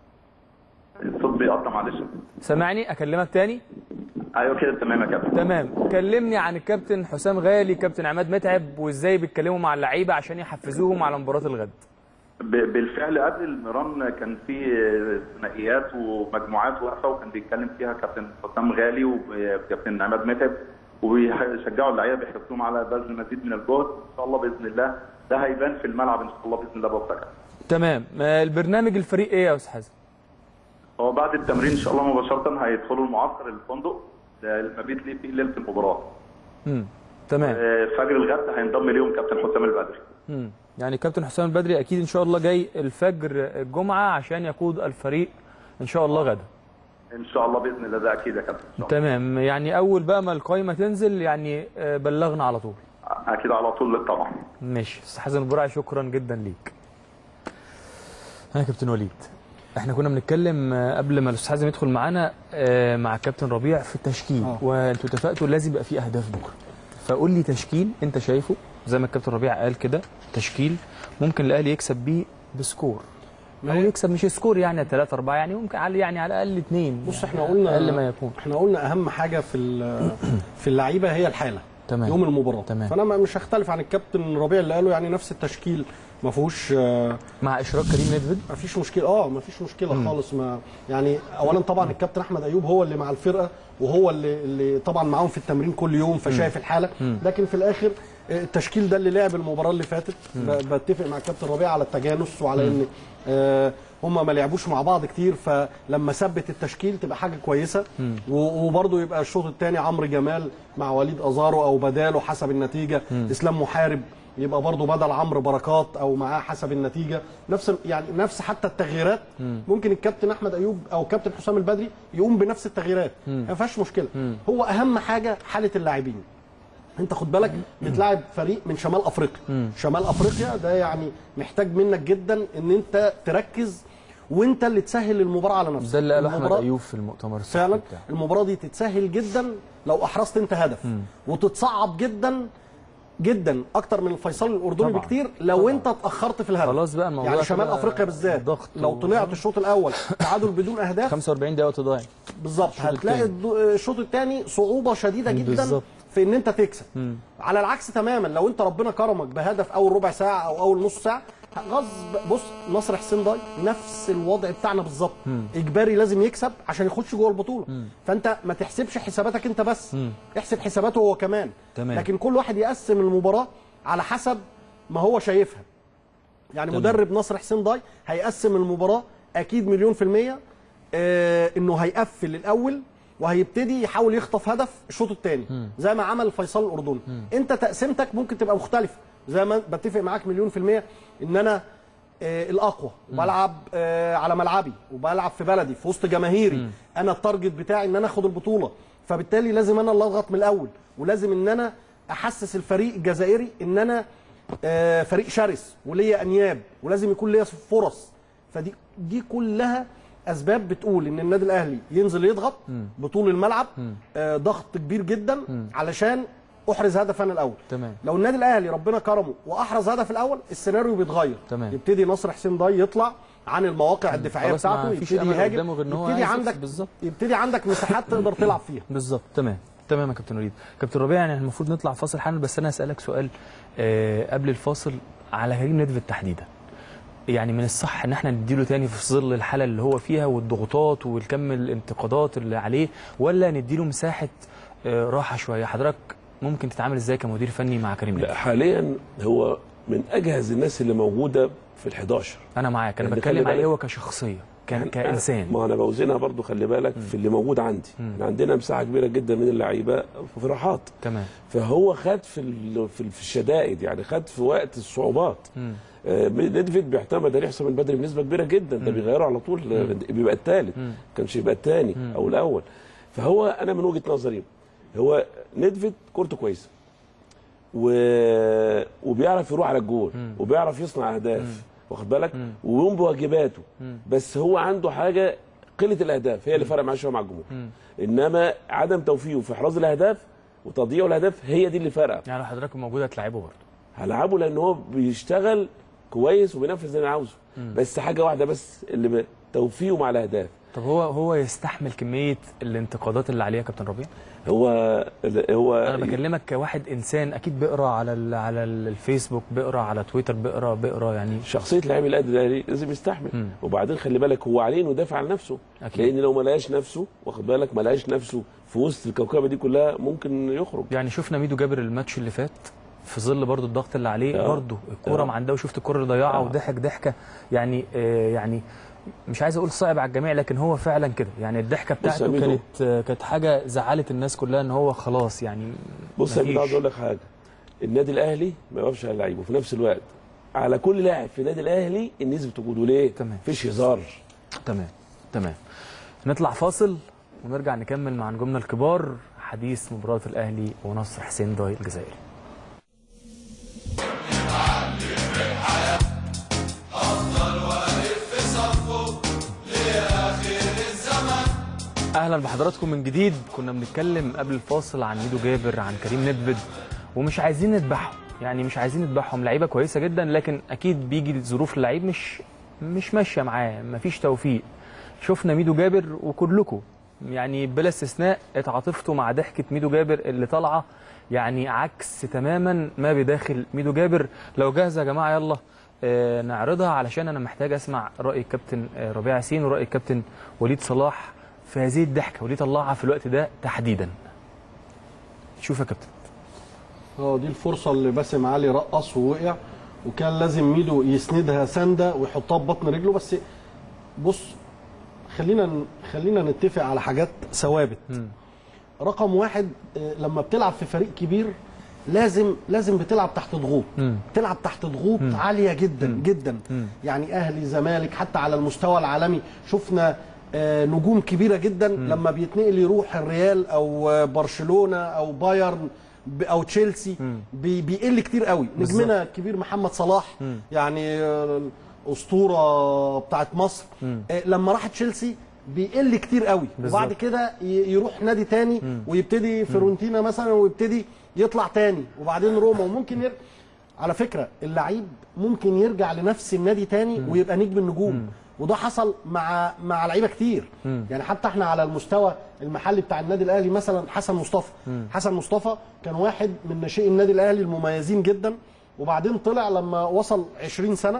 الصوت بيقطع معلش سامعني اكلمك تاني ايوه كده تمام يا كابتن تمام كلمني عن الكابتن حسام غالي كابتن عماد متعب وازاي بيتكلموا مع اللعيبه عشان يحفزوهم على مباراه الغد ب- بالفعل قبل المران كان في ثنائيات ومجموعات واقفه وكان بيتكلم فيها كابتن حسام غالي وكابتن عماد متعب وبيشجعوا اللعيبه بيحرصوهم على بذل مزيد من الجهد ان شاء الله باذن الله ده هيبان في الملعب ان شاء الله باذن الله بوفقك تمام آه، البرنامج الفريق ايه يا استاذ حازم هو بعد التمرين ان شاء الله مباشره هيدخلوا المعسكر الفندق ده المبيت ليه في ليله المباراه امم تمام آه، فجر الغد هينضم ليهم كابتن حسام البدري مم. يعني كابتن حسام البدري اكيد ان شاء الله جاي الفجر الجمعه عشان يقود الفريق ان شاء الله غدا ان شاء الله باذن الله ده اكيد يا كابتن إن شاء الله. تمام يعني اول بقى ما القايمه تنزل يعني آه، بلغنا على طول اكيد على طول طبعا ماشي استاذ حسن البرعي شكرا جدا ليك ها يا كابتن وليد احنا كنا بنتكلم آه، قبل ما الاستاذ حازم يدخل معانا آه، مع كابتن ربيع في التشكيل آه. وانتوا اتفقتوا لازم يبقى في اهداف بكره فقول لي تشكيل انت شايفه زي ما الكابتن ربيع قال كده تشكيل ممكن الاهلي يكسب بيه بسكور او يكسب مش سكور يعني 3 4 يعني ممكن على يعني على الاقل 2 بص احنا قلنا اقل ما يكون احنا قلنا اهم حاجه في ال- في اللعيبه هي الحاله تمام. يوم المباراه تمام. فانا ما- مش هختلف عن الكابتن ربيع اللي قاله يعني نفس التشكيل ما فيهوش آه، مع اشراك كريم نيدفيد ما فيش مشكله اه ما فيش مشكله خالص ما يعني اولا طبعا الكابتن احمد ايوب هو اللي مع الفرقه وهو اللي اللي طبعا معاهم في التمرين كل يوم فشايف الحاله لكن في الاخر آه، التشكيل ده اللي لعب المباراه اللي فاتت ب- بتفق مع الكابتن ربيع على التجانس وعلى ان آه، هم ما لعبوش مع بعض كتير فلما ثبت التشكيل تبقى حاجه كويسه و- وبرضه يبقى الشوط الثاني عمرو جمال مع وليد ازارو او بداله حسب النتيجه اسلام محارب يبقى برضه بدل عمرو بركات او معاه حسب النتيجه نفس يعني نفس حتى التغييرات ممكن الكابتن احمد ايوب او الكابتن حسام البدري يقوم بنفس التغييرات ما فيهاش مشكله هو اهم حاجه حاله اللاعبين انت خد بالك بتلاعب فريق من شمال افريقيا شمال افريقيا ده يعني محتاج منك جدا ان انت تركز وانت اللي تسهل المباراه على نفسك ده اللي قاله احمد المباراة- ايوب في المؤتمر الصحفي فعلا بتاعه المباراه دي تتسهل جدا لو احرزت انت هدف وتتصعب جدا جدا اكتر من الفيصل الاردني طبعاً. بكتير لو طبعاً. انت اتاخرت في الهدف خلاص بقى الموضوع يعني شمال كده افريقيا بالذات ضغط لو و- طلعت الشوط الاول تعادل بدون اهداف 45 دقيقه تضيع بالظبط الشوط هتلاقي التاني. الدو- الشوط الثاني صعوبه شديده جدا بالظبط. في ان انت تكسب على العكس تماما لو انت ربنا كرمك بهدف اول ربع ساعه او اول نص ساعه غصب بص نصر حسين ضاي نفس الوضع بتاعنا بالظبط اجباري لازم يكسب عشان يخش جوه البطوله فانت ما تحسبش حساباتك انت بس احسب حساباته هو كمان تمام. لكن كل واحد يقسم المباراه على حسب ما هو شايفها يعني تمام. مدرب نصر حسين ضاي هيقسم المباراه اكيد مليون في الميه آه انه هيقفل الاول وهيبتدي يحاول يخطف هدف الشوط الثاني زي ما عمل فيصل الاردني انت تقسيمتك ممكن تبقى مختلفه زي ما بتفق معاك مليون في الميه ان انا آه الاقوى وبلعب آه على ملعبي وبلعب في بلدي في وسط جماهيري انا التارجت بتاعي ان انا اخد البطوله فبالتالي لازم انا اللي اضغط من الاول ولازم ان انا احسس الفريق الجزائري ان انا آه، فريق شرس وليا انياب ولازم يكون ليا فرص فدي دي كلها اسباب بتقول ان النادي الاهلي ينزل يضغط بطول الملعب آه، ضغط كبير جدا علشان احرز هدف انا الاول تمام. لو النادي الاهلي ربنا كرمه واحرز هدف الاول السيناريو بيتغير تمام. يبتدي نصر حسين ضاي يطلع عن المواقع الدفاعيه خلاص ما بتاعته فيش يبتدي أمل يهاجم قدامه غير إن هو يبتدي عايز عندك يكسب بالظبط. يبتدي عندك مساحات تقدر تلعب فيها بالظبط تمام تمام يا كابتن وليد كابتن ربيع يعني إحنا المفروض نطلع فاصل حالا بس انا هسالك سؤال آه قبل الفاصل على كريم ندفد تحديدا يعني من الصح ان احنا نديله تاني في ظل الحاله اللي هو فيها والضغوطات والكم الانتقادات اللي عليه ولا نديله مساحه آه راحه شويه حضرتك ممكن تتعامل ازاي كمدير فني مع كريم لا ندفد حاليا هو من اجهز الناس اللي موجوده في ال 11 انا معاك انا يعني بتكلم خلي عليه بالك. هو كشخصيه ك- كانسان ما انا بوزنها برضو خلي بالك في اللي موجود عندي احنا عندنا مساحه كبيره جدا من اللعيبه في راحات تمام فهو خد في ال- في ال- في الشدائد يعني خد في وقت الصعوبات آه، ندفيد بيعتمد ده يحصل من بدري بنسبه كبيره جدا ده بيغيره على طول آه، بيبقى الثالث كانش يبقى الثاني او الاول فهو انا من وجهه نظري هو ندفيد كورته كويسه و... وبيعرف يروح على الجول وبيعرف يصنع اهداف واخد بالك ويقوم بواجباته بس هو عنده حاجه قله الاهداف هي اللي فرق معاه شويه مع الجمهور انما عدم توفيقه في احراز الاهداف وتضييع الاهداف هي دي اللي فارقه يعني لو حضرتك موجود هتلعبه برضه هلعبه لان هو بيشتغل كويس وبينفذ اللي انا عاوزه بس حاجه واحده بس اللي ب- توفيقه مع الاهداف طب هو هو يستحمل كميه الانتقادات اللي عليه يا كابتن ربيع هو هو انا بكلمك كواحد انسان اكيد بيقرا على ال على الفيسبوك بيقرا على تويتر بيقرا بيقرا يعني شخصيه لاعب الاهلي الاهلي لازم يستحمل مم. وبعدين خلي بالك هو عليه انه يدافع عن نفسه أكيد. لان لو ما لقاش نفسه واخد بالك ما لقاش نفسه في وسط الكوكبه دي كلها ممكن يخرج يعني شفنا ميدو جابر الماتش اللي فات في ظل برضو الضغط اللي عليه آه. برضو الكوره آه. ما عندها وشفت الكوره اللي ضيعها آه. وضحك ضحكه يعني آه يعني مش عايز اقول صعب على الجميع لكن هو فعلا كده يعني الضحكه بص يا بتاعته ميدو. كانت آه كانت حاجه زعلت الناس كلها ان هو خلاص يعني بص يا مفيش. ميدو عاوز اقول لك حاجه النادي الاهلي ما يقفش على اللعيبه وفي نفس الوقت على كل لاعب في النادي الاهلي ان نسبه وجوده ليه؟ تمام. مفيش هزار تمام تمام نطلع فاصل ونرجع نكمل مع نجومنا الكبار حديث مباراه الاهلي ونصر حسين ضاي الجزائري اهلا بحضراتكم من جديد كنا بنتكلم قبل الفاصل عن ميدو جابر عن كريم ندفد ومش عايزين نذبحهم يعني مش عايزين نذبحهم لعيبه كويسه جدا لكن اكيد بيجي ظروف اللعيب مش مش ماشيه معاه مفيش توفيق شفنا ميدو جابر وكلكم يعني بلا استثناء اتعاطفتوا مع ضحكه ميدو جابر اللي طالعه يعني عكس تماما ما بداخل ميدو جابر لو جاهزه يا جماعه يلا آه، نعرضها علشان انا محتاج اسمع راي الكابتن آه، ربيع ياسين وراي الكابتن وليد صلاح في هذه الضحكه وليه طلعها في الوقت ده تحديدا شوف يا كابتن اه دي الفرصه اللي باسم علي رقص ووقع وكان لازم ميدو يسندها سنده ويحطها ببطن رجله بس بص خلينا خلينا نتفق على حاجات ثوابت رقم واحد آه، لما بتلعب في فريق كبير لازم لازم بتلعب تحت ضغوط مم. تلعب تحت ضغوط عاليه جدا جدا يعني اهلي زمالك حتى على المستوى العالمي شفنا آه، نجوم كبيره جدا لما بيتنقل يروح الريال او آه، برشلونه او بايرن ب- او تشيلسي بي- بيقل كتير قوي نجمنا الكبير محمد صلاح يعني آه، اسطوره بتاعت مصر آه، لما راح تشيلسي بيقل كتير قوي بالظبط. وبعد كده ي- يروح نادي تاني ويبتدي فيرونتينا مثلا ويبتدي يطلع تاني وبعدين روما وممكن ير... على فكره اللعيب ممكن يرجع لنفس النادي تاني ويبقى نجم النجوم وده حصل مع مع لعيبه كتير يعني حتى احنا على المستوى المحلي بتاع النادي الاهلي مثلا حسن مصطفى حسن مصطفى كان واحد من ناشئي النادي الاهلي المميزين جدا وبعدين طلع لما وصل 20 سنه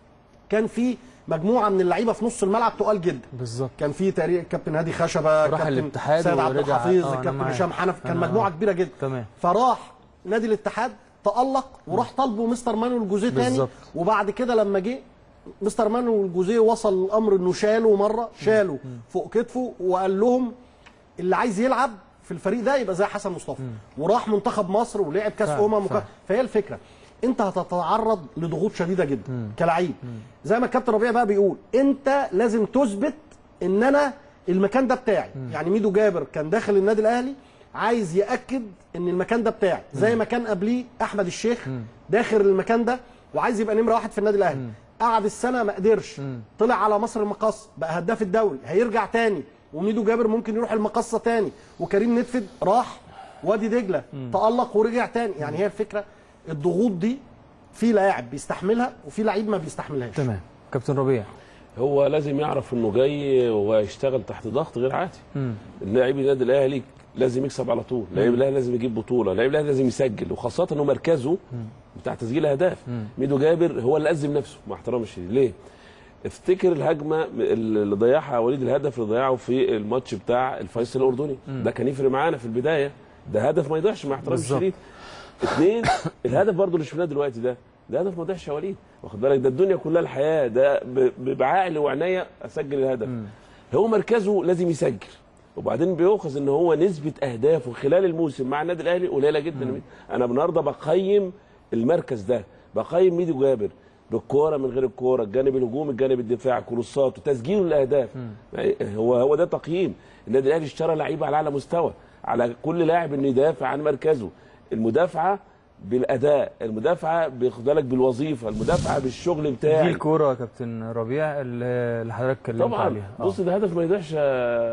كان في مجموعه من اللعيبه في نص الملعب تقال جدا بالظبط كان في تقريبا كابتن هادي خشبه راح كابتن الاتحاد سيد عبد ورجع- الحفيظ آه، أنا كابتن معاك. هشام حنفي كان أنا- مجموعه كبيره جدا تمام. فراح نادي الاتحاد تألق وراح طالبه مستر مانويل جوزيه تاني بالظبط. وبعد كده لما جه مستر مانويل جوزيه وصل الامر انه شاله مره شاله فوق كتفه وقال لهم اللي عايز يلعب في الفريق ده يبقى زي حسن مصطفى وراح منتخب مصر ولعب كاس فعلا، امم وكا- فعلا. فهي الفكره انت هتتعرض لضغوط شديده جدا كلاعب زي ما الكابتن ربيع بقى بيقول انت لازم تثبت ان انا المكان ده بتاعي يعني ميدو جابر كان داخل النادي الاهلي عايز ياكد ان المكان ده بتاعي زي ما كان قبليه احمد الشيخ داخل المكان ده وعايز يبقى نمره واحد في النادي الاهلي قعد السنه ما قدرش طلع على مصر المقص بقى هداف الدوري هيرجع تاني وميدو جابر ممكن يروح المقصه تاني وكريم نتفد راح وادي دجله تالق ورجع تاني يعني هي الفكره الضغوط دي في لاعب بيستحملها وفي لعيب ما بيستحملهاش تمام كابتن ربيع هو لازم يعرف انه جاي ويشتغل تحت ضغط غير عادي مم. اللاعب النادي الاهلي لازم يكسب على طول لاعب الاهلي لازم يجيب بطوله لاعب الاهلي لازم يسجل وخاصه انه مركزه بتاع تسجيل اهداف ميدو جابر هو اللي أزم نفسه مع احترامي الشديد ليه افتكر الهجمه اللي ضيعها وليد الهدف اللي ضيعه في الماتش بتاع الفيصل الاردني ده كان يفرق معانا في البدايه ده هدف ما يضيعش مع احترامي بالظبط. الشديد اثنين الهدف برضو اللي شفناه دلوقتي ده ده هدف ما ضيعش يا وليد واخد بالك ده الدنيا كلها الحياه ده ب- ب- بعقل وعناية اسجل الهدف هو مركزه لازم يسجل وبعدين بيؤخذ ان هو نسبه اهدافه خلال الموسم مع النادي الاهلي قليله جدا انا النهارده بقيم المركز ده بقيم ميدو جابر بالكوره من غير الكوره الجانب الهجومي الجانب الدفاع كروسات وتسجيل الاهداف هو هو ده تقييم النادي الاهلي اشترى لعيبه على اعلى مستوى على كل لاعب انه يدافع عن مركزه المدافعه بالاداء المدافعه بياخد بالك بالوظيفه المدافعه بالشغل دي بتاعي الكوره يا كابتن ربيع اللي اللي حضرتك اتكلمت طبعا عليها آه. بص ده هدف ما يضيعش يا-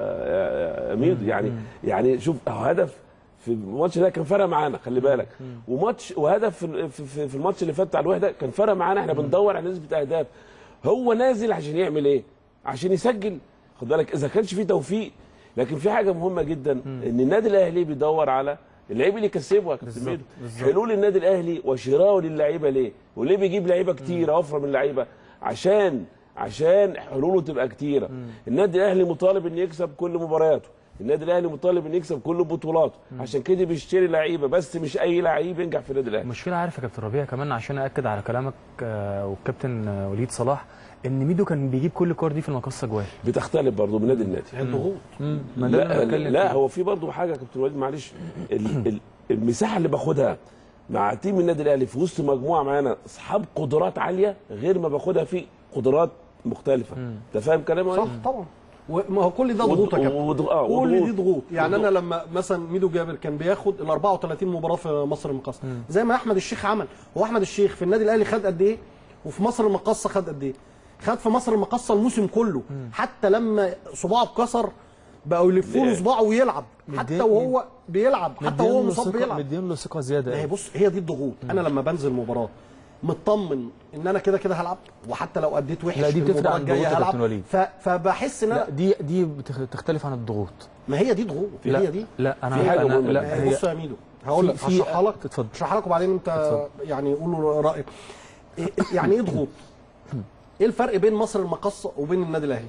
يا يا ميدو يعني يعني شوف أهو هدف في الماتش ده كان فرق معانا خلي بالك وماتش وهدف في في, في الماتش اللي فات بتاع الوحده كان فرق معانا احنا بندور على نسبه اهداف هو نازل عشان يعمل ايه؟ عشان يسجل خد بالك اذا كانش فيه توفيق لكن في حاجه مهمه جدا ان النادي الاهلي بيدور على اللعيب اللي يكسبه يا كابتن بالظبط، ميدو بالظبط. حلول النادي الاهلي وشراءه للعيبه ليه؟ وليه بيجيب لعيبه كتير اوفر من اللعيبه؟ عشان عشان حلوله تبقى كتيره النادي الاهلي مطالب ان يكسب كل مبارياته النادي الاهلي مطالب ان يكسب كل بطولاته عشان كده بيشتري لعيبه بس مش اي لعيب ينجح في النادي الاهلي المشكله عارف يا كابتن ربيع كمان عشان اكد على كلامك آه، والكابتن آه، وليد صلاح ان ميدو كان بيجيب كل الكور دي في المقصه جوال بتختلف برضه من نادي لنادي هي الضغوط ما ده اللي لا أنا بتكلم لا فيه. هو في برضه حاجه يا كابتن وليد معلش ال- ال- المساحه اللي باخدها مع تيم النادي الاهلي في وسط مجموعه معانا اصحاب قدرات عاليه غير ما باخدها في قدرات مختلفه انت فاهم كلامي يا صح وليد؟ طبعا وما هو كل ده ضغوط يا كابتن وض- آه، كل دي وضغوط. ضغوط يعني انا وضغوط. لما مثلا ميدو جابر كان بياخد ال 34 مباراه في مصر المقاصه زي ما احمد الشيخ عمل هو احمد الشيخ في النادي الاهلي خد قد ايه وفي مصر المقاصه خد قد ايه خد في مصر المقاصه الموسم كله حتى لما صباعه اتكسر بقوا يلفوا له ليه؟ صباعه ويلعب حتى مدين- وهو بيلعب حتى وهو مدين له مصاب ثقة- بيلعب مدين له ثقه زياده ما هي أوي. بص هي دي الضغوط انا لما بنزل مباراه مطمن ان انا كده كده هلعب وحتى لو اديت وحش لا، دي في بتفرق المباراه عن الجايه الضغوط يا هلعب كابتن وليد. ف... فبحس ان لا انا دي دي بتخ- بتختلف عن الضغوط ما هي دي ضغوط لا هي دي لا انا في حاجة أنا مهمة. لا آه، هي بص يا ميدو هقول لك في- في- هشرحها لك اتفضل. هشرحها لك وبعدين انت يعني قولوا رايك إيه- يعني ايه ضغوط؟ ايه الفرق بين مصر المقاصه وبين النادي الاهلي؟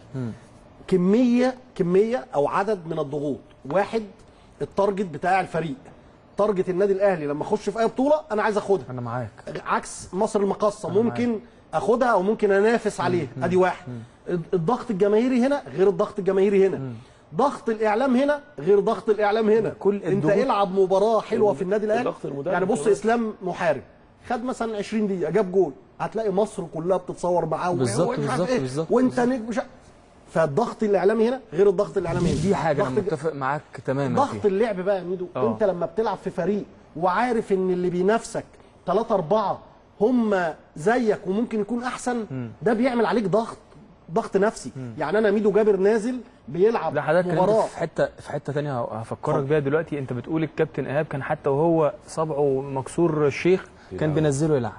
كميه كميه او عدد من الضغوط واحد التارجت بتاع الفريق تارجت النادي الاهلي لما اخش في اي بطوله انا عايز اخدها انا معاك عكس مصر المقاصه ممكن اخدها او ممكن انافس عليها ادي واحد الضغط الجماهيري هنا غير الضغط الجماهيري هنا ضغط الاعلام هنا غير ضغط الاعلام هنا كل انت الضغوط- العب مباراه حلوه في النادي الاهلي ضغط المدرب يعني بص كمان. اسلام محارب خد مثلا 20 دقيقه جاب جول هتلاقي مصر كلها بتتصور معاه و- بالظبط، ومش عارف بالظبط، إيه، بالظبط، وانت نجم مش عارف- فالضغط الاعلامي هنا غير الضغط الاعلامي هنا دي حاجه انا ضغط- متفق معاك تماما ضغط فيها اللعب بقى يا ميدو آه. انت لما بتلعب في فريق وعارف ان اللي بينافسك ثلاثة أربعة هم زيك وممكن يكون احسن ده بيعمل عليك ضغط ضغط نفسي يعني انا ميدو جابر نازل بيلعب لا حضرتك كان مباراه في حته في حته ثانيه هفكرك اتفضل. بيها دلوقتي انت بتقول الكابتن ايهاب كان حتى وهو صبعه مكسور الشيخ كان يلعب. بينزله يلعب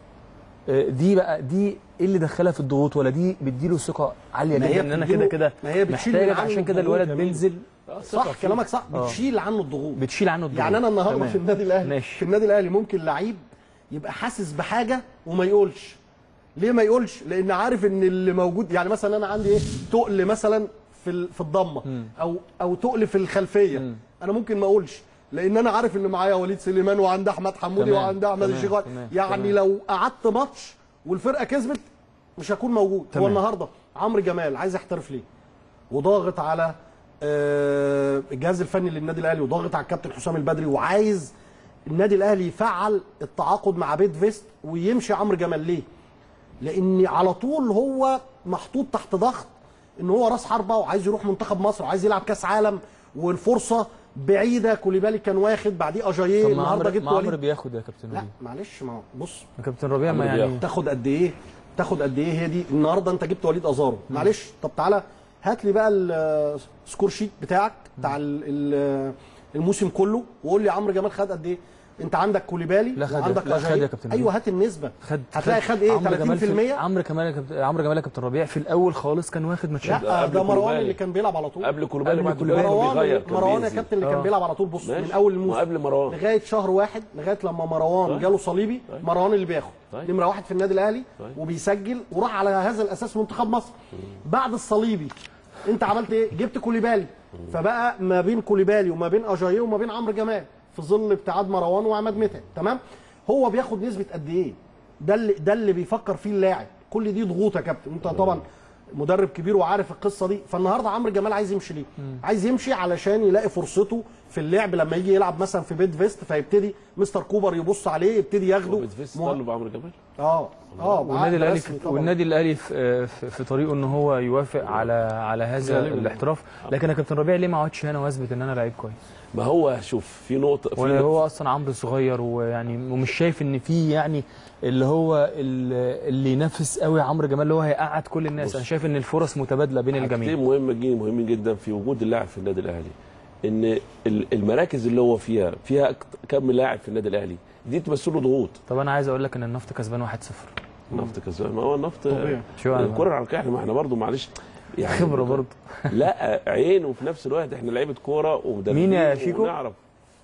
آه، دي بقى دي ايه اللي دخلها في الضغوط ولا دي بتديله ثقه عاليه ما هي جدا ان انا كده بتديله- كده ما هي بتشيل محتاجك من عنه عشان كده الضغوط الولد يا ميدو. بينزل صح كلامك صح بتشيل عنه الضغوط بتشيل عنه الضغوط يعني انا النهارده تمام. في النادي الاهلي ماشي. في النادي الاهلي ممكن لعيب يبقى حاسس بحاجه وما يقولش ليه ما يقولش لان عارف ان اللي موجود يعني مثلا انا عندي ايه تقل مثلا في ال- في الضمه او او تقل في الخلفيه انا ممكن ما اقولش لان انا عارف ان معايا وليد سليمان وعند احمد حمودي تمام، وعند احمد تمام، الشيخ تمام، يعني تمام. لو قعدت ماتش والفرقه كسبت مش هكون موجود هو تمام. النهارده عمرو جمال عايز يحترف ليه وضاغط على آه، الجهاز الفني للنادي الاهلي وضاغط على الكابتن حسام البدري وعايز النادي الاهلي يفعل التعاقد مع بيت فيست ويمشي عمرو جمال ليه؟ لان على طول هو محطوط تحت ضغط ان هو راس حربه وعايز يروح منتخب مصر وعايز يلعب كاس عالم والفرصه بعيده كوليبالي كان واخد بعديه اجاييه طب ما النهارده عمرو جبت ما عمرو وليد بياخد يا كابتن لا وليد معلش ما بص يا كابتن ربيع ما عمرو يعني بياخد. تاخد قد ايه تاخد قد ايه هي دي النهارده انت جبت وليد ازارو معلش طب تعالى هات لي بقى السكور شيت بتاعك بتاع ال- ال- الموسم كله وقول لي عمرو جمال خد قد ايه انت عندك كوليبالي لا خد- وعندك لا خد أجاييه. يا كابتن ايوه هات النسبه خد هتلاقي خد ايه عمرو جمال في- 30% عمرو كمال يا كابتن عمرو جمال يا كابتن ربيع في الاول خالص كان واخد ماتشات لا قبل ده مروان كوليبالي. اللي كان بيلعب على طول قبل كولوبالي قبل بعد كولوبالي. كولوبالي مروان بيغير كان مروان يا بينزل. كابتن اللي كان آه. بيلعب على طول بص ماشي. من اول ما الموسم قبل مروان لغايه شهر واحد لغايه لما مروان طيب. جاله صليبي طيب. مروان اللي بياخد طيب. نمره واحد في النادي الاهلي طيب. وبيسجل وراح على هذا الاساس منتخب مصر بعد الصليبي انت عملت ايه جبت كوليبالي فبقى ما بين كوليبالي وما بين اجاييه وما بين عمرو جمال في ظل ابتعاد مروان وعماد متعب تمام هو بياخد نسبه قد ايه ده اللي ده اللي بيفكر فيه اللاعب كل دي ضغوط يا كابتن انت طبعا مدرب كبير وعارف القصه دي فالنهارده عمرو جمال عايز يمشي ليه عايز يمشي علشان يلاقي فرصته في اللعب لما يجي يلعب مثلا في بيت فيست فيبتدي مستر كوبر يبص عليه يبتدي ياخده بتفيس مه- طلب عمرو جمال اه اه والنادي الاهلي رسمي في طبعاً. والنادي الاهلي في, في, في طريقه ان هو يوافق على على هذا غالباً. الاحتراف لكن يا كابتن ربيع ليه ما اقعدش هنا واثبت ان انا لعيب كويس ما هو شوف في نقطه في وهو اصلا عمرو صغير ويعني ومش شايف ان في يعني اللي هو ال- اللي ينافس قوي عمرو جمال اللي هو هيقعد كل الناس بص. انا شايف ان الفرص متبادله بين الجميع حاجتين مهمه جدا مهمين جدا في وجود اللاعب في النادي الاهلي ان ال- المراكز اللي هو فيها فيها أكت- كم لاعب في النادي الاهلي دي تمثله ضغوط طب انا عايز اقول لك ان النفط كسبان 1-0 النفط كسبان ما هو النفط طبيعي. شو أنا- الكره العرقيه احنا ما احنا برضه معلش يعني خبره برضه لا عين وفي نفس الوقت احنا لعيبه كوره ومدربين مين يا شيكو؟ ونعرف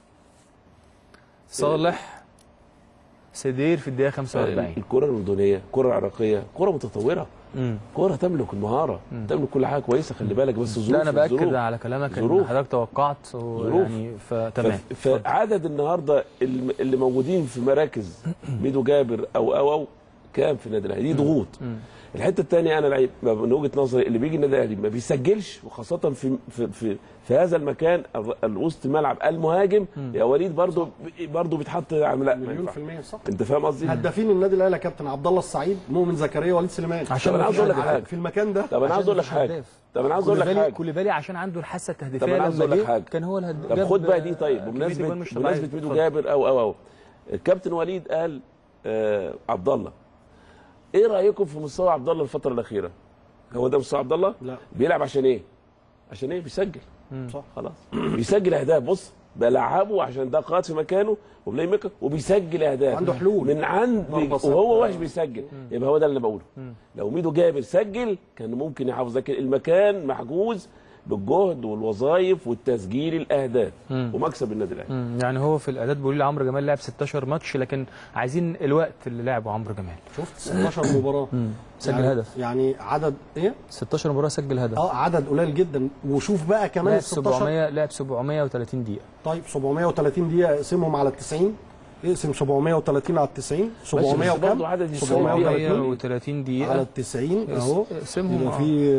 صالح سدير في الدقيقه 45 الكره الاردنيه الكره العراقيه كره متطوره امم كره تملك المهاره تملك كل حاجه كويسه خلي بالك بس الظروف لا انا باكد الظروف. على كلامك ان ظروف. حضرتك توقعت يعني فتمام ف- فعدد النهارده الم- اللي موجودين في مراكز ميدو جابر او او او كام في النادي الاهلي دي ضغوط الحته الثانيه انا لعيب من وجهه نظري اللي بيجي النادي الاهلي ما بيسجلش وخاصه في في في, في هذا المكان ال- الوسط الملعب المهاجم يا وليد برضو برضو بيتحط على لا ما مليون ينفعش. في المية صح انت فاهم قصدي؟ هدافين النادي الاهلي يا كابتن عبد الله السعيد مؤمن زكريا وليد سليمان عشان طب أنا عاوز أقول لك مفيش حاجة. في المكان ده طب انا عاوز اقول لك مفيش حاجه هداف. طب انا عاوز اقول لك كوليبالي- حاجه كوليبالي عشان عنده الحاسه التهديفيه طب أنا عاوز لما أقول لك جه حاجة. كان هو الهد... طب جاب- خد بقى دي طيب كمية بمناسبه أجوان مش طبيعية. بمناسبه ميدو اتفضل. جابر او او او الكابتن وليد قال آه عبد الله ايه رايكم في مستوى عبد الله الفتره الاخيره هو ده مستوى عبد الله لا. بيلعب عشان ايه عشان ايه بيسجل صح خلاص بيسجل اهداف بص بلعبه عشان ده قائد في مكانه وبلاي ميكر وبيسجل اهداف عنده حلول. من عند ضربة ثابتة. وهو وحش بيسجل يبقى هو ده اللي بقوله لو ميدو جابر سجل كان ممكن يحافظ لكن المكان محجوز بالجهد والوظائف والتسجيل الاهداف ومكسب النادي الاهلي مم، يعني هو في الاعداد بيقول لي عمرو جمال لعب 16 ماتش لكن عايزين الوقت اللي لعبه عمرو جمال شفت 16 مباراه سجل يعني هدف يعني عدد ايه 16 مباراه سجل هدف اه عدد قليل جدا وشوف بقى كمان لعب ال 16 700 لعب 730 دقيقه طيب 730 دقيقه اقسمهم على ال 90 اقسم 730 على ال 90 700 بس برضه وكام عدد يساوي 730 730 على دقيقه ال 90 اهو اقسمهم يبقى آه. في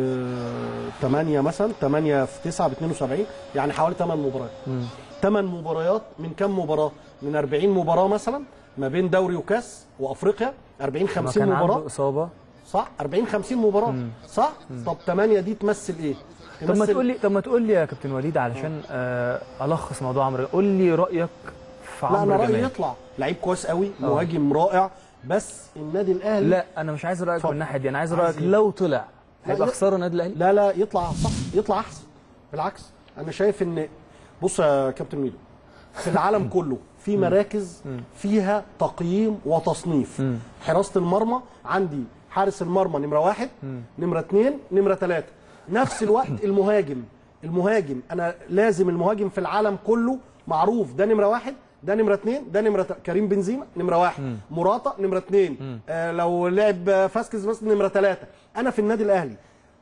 8 مثلا 8 في 9 ب 72 يعني حوالي 8 مباريات 8 مباريات من كام مباراه؟ من 40 مباراه مثلا ما بين دوري وكاس وافريقيا 40 ما 50 كان عنده مباراه اصابه صح 40 50 مباراه صح طب 8 دي تمثل ايه؟ طب ما تمثل تقول لي طب ما تقول لي يا كابتن وليد علشان آه الخص موضوع عمرو قول لي رايك في لا انا عمرو رايي جمال يطلع لعيب كويس قوي مهاجم رائع بس النادي الاهلي لا انا مش عايز رايك اتفضل. من الناحيه دي انا عايز عايز رايك إيه؟ لو طلع هيبقى لا، خساره النادي الاهلي لا لا يطلع صح يطلع احسن بالعكس انا شايف ان بص يا كابتن ميدو في العالم كله في مراكز فيها تقييم وتصنيف حراسه المرمى عندي حارس المرمى نمره واحد نمره اثنين نمره ثلاثه نفس الوقت المهاجم المهاجم انا لازم المهاجم في العالم كله معروف ده نمره واحد ده نمره اثنين ده نمره ت- كريم بنزيما نمره واحد مراتا نمره اثنين آه لو لعب آه، فاسكيز بس نمره ثلاثه انا في النادي الاهلي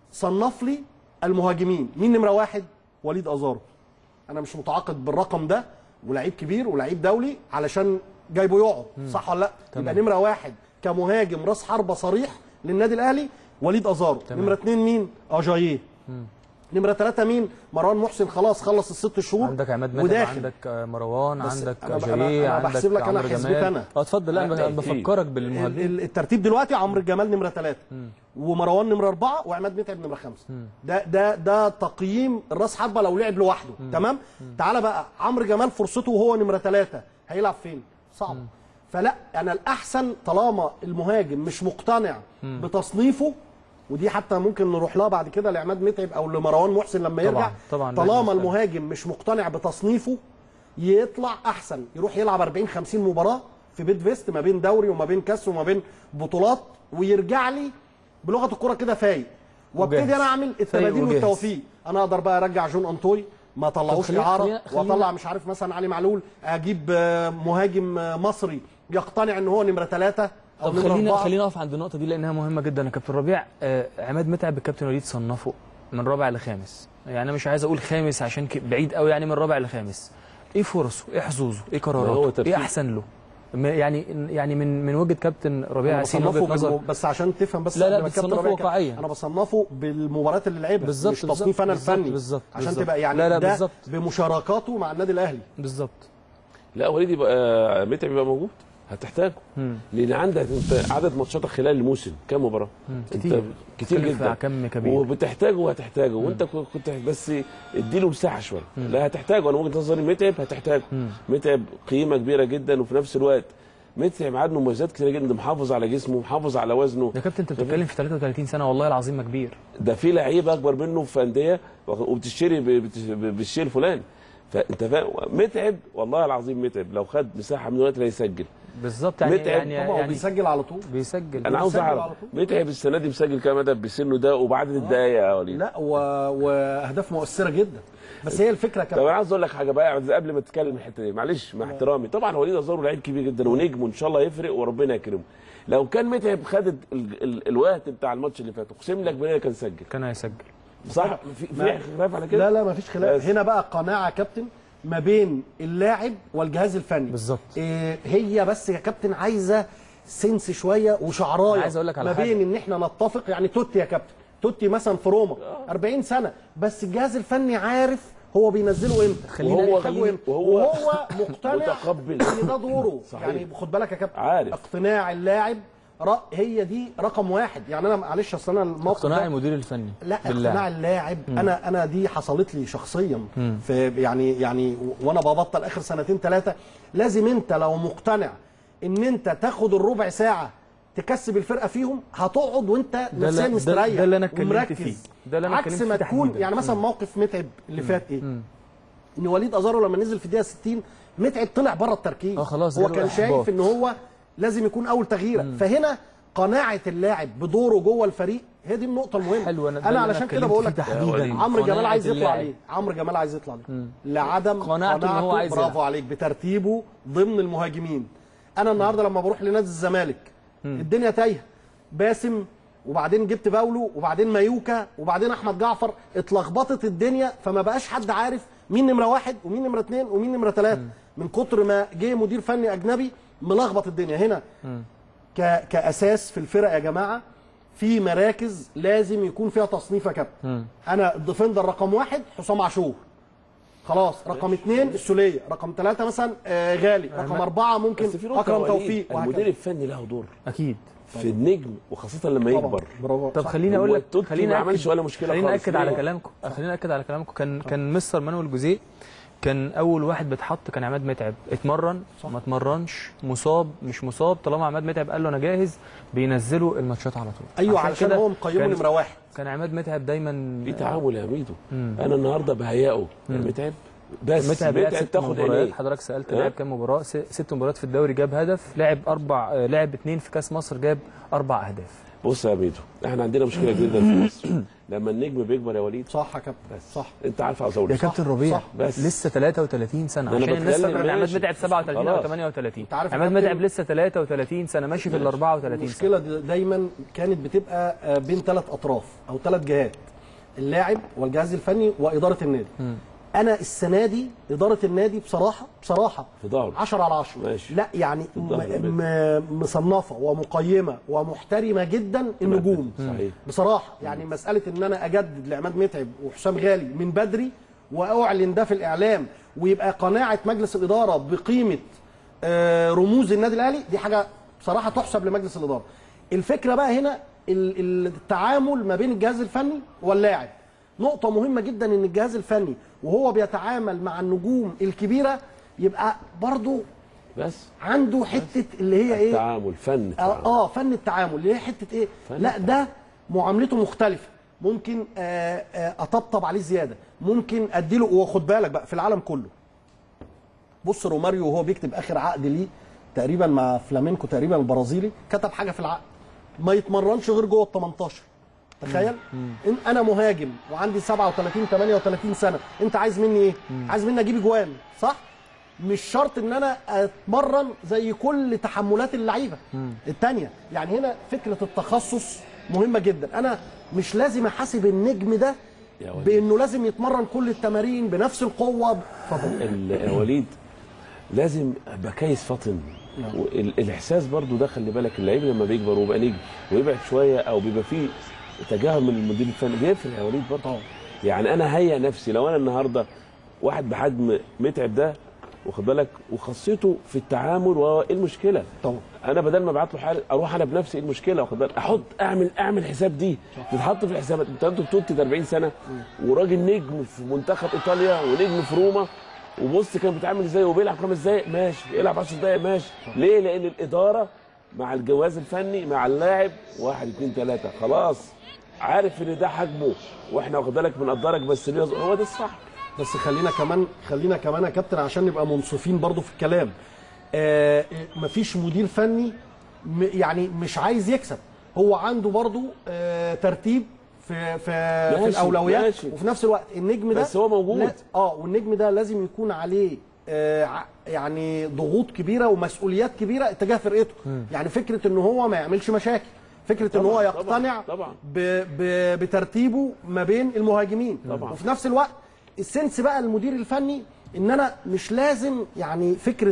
صنف لي المهاجمين مين نمره واحد وليد ازارو انا مش متعاقد بالرقم ده ولعيب كبير ولعيب دولي علشان جايبه يقعد صح ولا لا يبقى نمره واحد كمهاجم راس حربه صريح للنادي الاهلي وليد ازارو نمره اثنين مين اجاييه نمره ثلاثه مين مروان محسن خلاص خلص الست شهور عندك عماد متعب وداخل عندك آه، مروان بس عندك أنا- أنا- جاي أنا عندك بحسب لك أنا عمرو حسبتي جمال أنا. اه اتفضل لا لا، انا أكيد. بفكرك ال- بالمهاجمين ال- الترتيب دلوقتي عمرو جمال نمره ثلاثه ومروان نمره اربعه وعماد متعب نمره خمسه ده ده ده تقييم الراس حربه لو لعب لوحده تمام تعالى بقى عمرو جمال فرصته وهو نمره ثلاثه هيلعب فين؟ صعب فلا انا الاحسن طالما المهاجم مش مقتنع بتصنيفه ودي حتى ممكن نروح لها بعد كده لعماد متعب او لمروان محسن لما طبعاً، يرجع طبعاً لازم طالما نستنى. المهاجم مش مقتنع بتصنيفه يطلع احسن يروح يلعب 40 50 مباراه في بيت فيست ما بين دوري وما بين كاس وما بين بطولات ويرجع لي بلغه الكوره كده فايق وابتدي وجاهز. انا اعمل التباديل وجاهز. والتوفيق انا اقدر بقى ارجع جون انطوي ما طلعوش خلينا- اعاره خلينا- خلينا- واطلع مش عارف مثلا علي معلول اجيب آه، مهاجم آه، مصري يقتنع ان هو نمره ثلاثه او طب نمره خلينا اربعه خلينا نقف عند النقطه دي لانها مهمه جدا يا كابتن ربيع آه عماد متعب بالكابتن وليد صنفه من رابع لخامس يعني انا مش عايز اقول خامس عشان ك- بعيد قوي يعني من رابع لخامس ايه فرصه ايه حظوظه ايه ما هو قراراته ترتيب. ايه احسن له م- يعني يعني من من وجهه كابتن ربيع انا ياسين بصنفه وجهه نظر بالم... بس عشان تفهم بس لا، لا، قبل ما الكابتن بتصنفه ربيع يتكلم. واقعياً. انا بصنفه بالمباريات اللي لعبها بالظبط، مش بالظبط، تصنيف انا بالظبط، الفني بالظبط، عشان بالظبط. تبقى يعني لا، لا، ده بالظبط. بمشاركاته مع النادي الاهلي بالظبط لا وليد يبقى متعب يبقى موجود هتحتاجه لان عندك انت عدد ماتشاتك خلال الموسم كام مباراه؟ كتير. انت كتير تختلف جدا على كم كبير. وبتحتاجه وهتحتاجه وانت كنت بس اديله مساحه شويه لا هتحتاجه انا وجهه نظري متعب هتحتاجه متعب قيمه كبيره جدا وفي نفس الوقت متعب عنده مميزات كتيره جدا محافظ على جسمه محافظ على وزنه يا كابتن انت بتتكلم في 33 سنه والله العظيم ما كبير ده في لعيبه اكبر منه في انديه وبتشتري ب- بت- ب- بالشيء الفلاني فانت فاهم متعب والله العظيم متعب لو خد مساحه من الوقت لا يسجل بالظبط يعني متعب يعني, طبعا يعني بيسجل على طول بيسجل انا عاوز بيسجل اعرف على طول. متعب السنه دي مسجل كام هدف بسنه ده وبعدد الدقايق يا وليد لا و... واهداف مؤثره جدا بس هي الفكره طب كابتن انا عاوز اقول لك حاجه بقى قبل ما تتكلم الحته دي معلش مع احترامي طبعا وليد ازارو لعيب كبير جدا ونجم وان شاء الله يفرق وربنا يكرمه لو كان متعب خد ال... ال... الوقت بتاع الماتش اللي فات اقسم لك بالله كان سجل كان هيسجل صح في في خلاف على كده لا لا مفيش خلاف بس. هنا بقى قناعه يا كابتن ما بين اللاعب والجهاز الفني بالظبط. إيه هي بس يا كابتن عايزه سنس شويه وشعرايه عايز أقول لك على ما حاجة. بين ان احنا نتفق يعني توتي يا كابتن توتي مثلا في روما 40 سنه بس الجهاز الفني عارف هو بينزله امتى خلينا- وهو وهو- يحتاجه امتى وهو وهو مقتنع متقبل. ان ده دوره صحيح. يعني خد بالك يا كابتن عارف. اقتناع اللاعب رأ- هي دي رقم واحد يعني انا معلش اصل انا الموقف اقتناع ده- المدير الفني لا باللاعب. اقتناع اللاعب انا انا دي حصلت لي شخصيا في يعني يعني وانا ببطل اخر سنتين ثلاثه لازم انت لو مقتنع ان انت تاخد الربع ساعه تكسب الفرقه فيهم هتقعد وانت ده نفسيا ده- مستريح ده اللي أنا اتكلمت ومركز. فيه. ده اللي أنا عكس اتكلمت ما فيه تكون تحديداً. يعني مثلا موقف متعب اللي فات ايه ان وليد ازارو لما نزل في الدقيقه 60 متعب طلع بره التركيز اه خلاص هو جاله كان إحباط. شايف ان هو لازم يكون اول تغييره فهنا قناعه اللاعب بدوره جوه الفريق هي دي النقطه المهمه حلو، أنا ده انا اللي علشان أنا كده اتكلمت بقول فيه لك تحديداً. عمرو جمال قناعة عايز يطلع اللاعب. ليه عمرو جمال عايز يطلع ليه لعدم قناعته إن هو عايز برافو يلعب. عليك بترتيبه ضمن المهاجمين انا النهارده لما بروح لنادي الزمالك الدنيا تايهه باسم وبعدين جبت باولو وبعدين مايوكا وبعدين احمد جعفر اتلخبطت الدنيا فما بقاش حد عارف مين نمره واحد ومين نمره اثنين ومين نمره ثلاثه من كتر ما جه مدير فني اجنبي ملخبط الدنيا هنا ك... كاساس في الفرق يا جماعه في مراكز لازم يكون فيها تصنيف يا كابتن انا الديفندر رقم واحد حسام عاشور خلاص رقم اثنين السوليه رقم ثلاثه مثلا آه غالي رقم اربعه ممكن بس في نقطة اكرم وليد، توفيق المدير وهكذا الفني له دور اكيد في النجم وخاصه لما طبعاً. يكبر برافو طب صح. خليني هو اقول لك التوتي خليني ما عملش أكد- ولا مشكلة خليني خالص. اكد على ليه؟ كلامكم خليني اكد على كلامكم كان كان مستر مانويل جوزيه كان اول واحد بيتحط كان عماد متعب اتمرن صح. ما اتمرنش مصاب مش مصاب طالما عماد متعب قال له انا جاهز بينزلوا الماتشات على طول ايوه علشان كده هو مقيمه كان- نمره واحد كان عماد متعب دايما في تعامل يا ميدو مم. انا النهارده بهيئه متعب بس متعب لعب ست تاخد مباريات عينيه حضرتك سالت ها؟ لعب كام مباراه س- ست مباريات في الدوري جاب هدف لعب اربع آه، لعب اثنين في كاس مصر جاب اربع اهداف بص يا ميدو احنا عندنا مشكله جدا في مصر لما النجم بيكبر يا وليد صح يا كابتن بس صح انت عارف يا عاوز كابتن ربيع صح. بس. لسه 33 سنه ده أنا عشان الناس بتكلم فاكره ان عماد ماشي. متعب 37 او خلاص. 38 أنت عارف يا عماد كابتن- متعب لسه 33 سنه ماشي في ال 34 سنه المشكله دي دايما كانت بتبقى آه، بين ثلاث اطراف او ثلاث جهات اللاعب والجهاز الفني واداره النادي انا السنه دي اداره النادي بصراحه بصراحه في ظهره 10 على 10 ماشي. لا يعني م- الظهر م- مصنفه ومقيمه ومحترمه جدا النجوم صحيح. بصراحه يعني مساله ان انا اجدد لعماد متعب وحسام غالي من بدري واعلن ده في الاعلام ويبقى قناعه مجلس الاداره بقيمه آه، رموز النادي الاهلي دي حاجه بصراحه تحسب لمجلس الاداره الفكره بقى هنا ال- ال- التعامل ما بين الجهاز الفني واللاعب نقطة مهمة جدا ان الجهاز الفني وهو بيتعامل مع النجوم الكبيرة يبقى برضو بس عنده حتة اللي هي ايه تعامل فن اه, تعامل. آه فن التعامل اللي هي حتة ايه فن لا ده معاملته مختلفة ممكن آه آه اطبطب عليه زيادة ممكن اديله وخد بالك بقى في العالم كله بص روماريو وهو بيكتب اخر عقد ليه تقريبا مع فلامينكو تقريبا البرازيلي كتب حاجه في العقد ما يتمرنش غير جوه ال 18 تخيل إن انا مهاجم وعندي 37 38 سنه انت عايز مني ايه عايز مني اجيب اجوان صح مش شرط ان انا اتمرن زي كل تحملات اللعيبه التانية يعني هنا فكره التخصص مهمه جدا انا مش لازم احاسب النجم ده يا وليد. بانه لازم يتمرن كل التمارين بنفس القوه اتفضل ال- يا وليد لازم ابقى كيس فطن وال- الاحساس برضو ده خلي بالك اللعيب لما بيكبر ويبقى نجم ويبعد شويه او بيبقى فيه تجاهل من المدير الفني بيفرق يا وليد برضه طبعا. يعني انا هيئ نفسي لو انا النهارده واحد بحجم متعب ده واخد بالك وخاصيته في التعامل وايه المشكله طبعا انا بدل ما ابعت له حاله اروح انا بنفسي ايه المشكله واخد بالك احط اعمل اعمل حساب دي تتحط في الحسابات انت انت بتوتي 40 سنه وراجل نجم في منتخب ايطاليا ونجم في روما وبص كان بيتعامل ازاي وبيلعب خمس دقايق ماشي يلعب 10 دقايق ماشي ليه؟ لان الاداره مع الجواز الفني مع اللاعب واحد اثنين ثلاثه خلاص عارف ان ده حجمه واحنا واخد بالك بنقدرك بس ليه هو ده الصح بس خلينا كمان خلينا كمان يا كابتن عشان نبقى منصفين برضو في الكلام آه مفيش مدير فني م- يعني مش عايز يكسب هو عنده برضو آه ترتيب في في, في ماشي، الاولويات ماشي. وفي نفس الوقت النجم ده بس هو موجود. لا اه والنجم ده لازم يكون عليه آه ع- يعني ضغوط كبيره ومسؤوليات كبيره اتجاه فرقته يعني فكره ان هو ما يعملش مشاكل فكره ان هو طبعاً، يقتنع طبعاً. ب ب بترتيبه ما بين المهاجمين طبعاً. وفي نفس الوقت السنس بقى المدير الفني ان انا مش لازم يعني فكره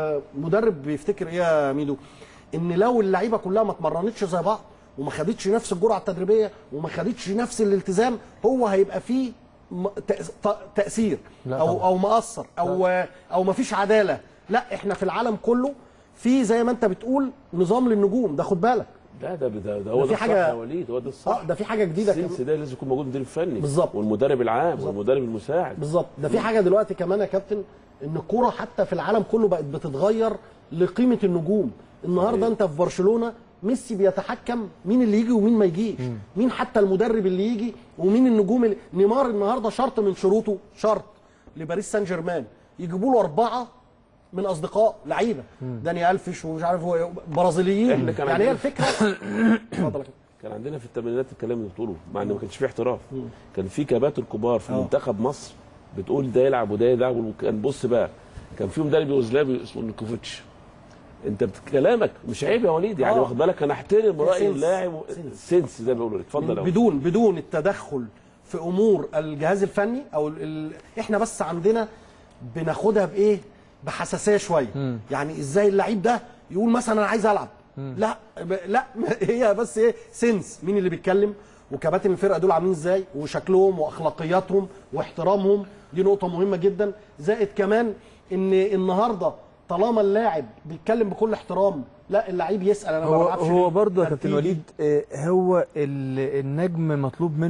المدرب بيفتكر ايه يا ميدو ان لو اللعيبه كلها ما اتمرنتش زي بعض وما خدتش نفس الجرعه التدريبيه وما خدتش نفس الالتزام هو هيبقى فيه م- تأس- ت- تاثير لا او طبعاً. او مقصر او او ما فيش عداله لا احنا في العالم كله في زي ما انت بتقول نظام للنجوم ده خد بالك لا ده ده, ده هو ده ده في الصح حاجة- يا وليد هو ده الصح اه ده في حاجه جديده كمان السنس ده لازم يكون موجود المدير الفني بالظبط. والمدرب العام والمدرب المساعد بالظبط ده في حاجه دلوقتي كمان يا كابتن ان الكوره حتى في العالم كله بقت بتتغير لقيمه النجوم النهارده انت في برشلونه ميسي بيتحكم مين اللي يجي ومين ما يجيش مين حتى المدرب اللي يجي ومين النجوم اللي نيمار النهارده شرط من شروطه شرط لباريس سان جيرمان يجيبوا له اربعه من اصدقاء لعيبه داني الفيش ومش عارف هو إيه، برازيليين إحنا كان يعني هي عندنا- الفكره اتفضل يا كابتن. كان عندنا في الثمانينات الكلام اللي بتقوله مع ان ما كانش فيه احتراف كان في كباتن كبار في آه. منتخب مصر بتقول ده يلعب وده يلعب وكان بص بقى كان في مدرب يوغوسلافي اسمه نيكوفيتش انت بت- كلامك مش عيب يا وليد يعني آه. واخد بالك انا احترم راي سنس. اللاعب و- سنس. سنس زي ما بيقولوا اتفضل يا وليد. بدون بدون التدخل في امور الجهاز الفني او ال... ال... احنا بس عندنا بناخدها بايه بحساسيه شويه يعني ازاي اللعيب ده يقول مثلا انا عايز العب لا ب... لا هي بس ايه سنس مين اللي بيتكلم وكباتن الفرقه دول عاملين ازاي وشكلهم واخلاقياتهم واحترامهم دي نقطه مهمه جدا زائد كمان ان النهارده طالما اللاعب بيتكلم بكل احترام لا اللعيب يسال انا ما هو بلعبش هو ليه؟ برضه يا كابتن ترتيبي. وليد آه، هو ال- النجم مطلوب منه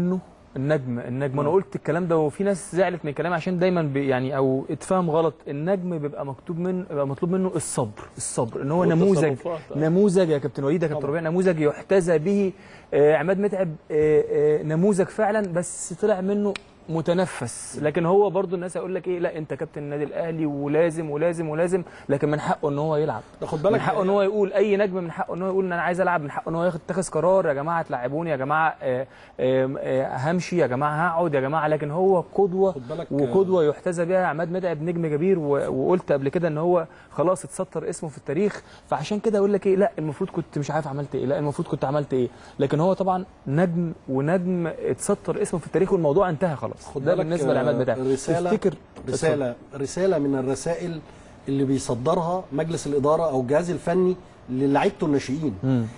النجم النجم انا قلت الكلام ده وفي ناس زعلت من كلامي عشان دايما بي يعني او اتفهم غلط النجم بيبقى مكتوب منه بيبقى مطلوب منه الصبر الصبر ان هو نموذج والتصرفات. نموذج يا كابتن وليد يا كابتن ربيع نموذج يحتذى به آه، عماد متعب آه، آه، نموذج فعلا بس طلع منه متنفس لكن هو برضو الناس هيقول لك ايه لا انت كابتن النادي الاهلي ولازم ولازم ولازم لكن من حقه ان هو يلعب ده خد من بالك حقه ان هو يقول اي نجم من حقه ان هو يقول ان انا عايز العب من حقه ان هو ياخد يتخذ قرار يا جماعه تلعبوني يا جماعه آه، آه، آه، همشي يا جماعه هقعد يا جماعه لكن هو قدوه خد بالك، وقدوه يحتذى بها عماد متعب نجم كبير و- وقلت قبل كده ان هو خلاص اتسطر اسمه في التاريخ فعشان كده اقول لك ايه لا المفروض كنت مش عارف عملت ايه لا المفروض كنت عملت ايه لكن هو طبعا نجم ونجم اتسطر اسمه في التاريخ والموضوع انتهى خلاص خد ده بالك، بالنسبه لعماد آه، متعب رسالة تفتكر رسالة رسالة من الرسائل اللي بيصدرها مجلس الإدارة أو الجهاز الفني للاعيبته الناشئين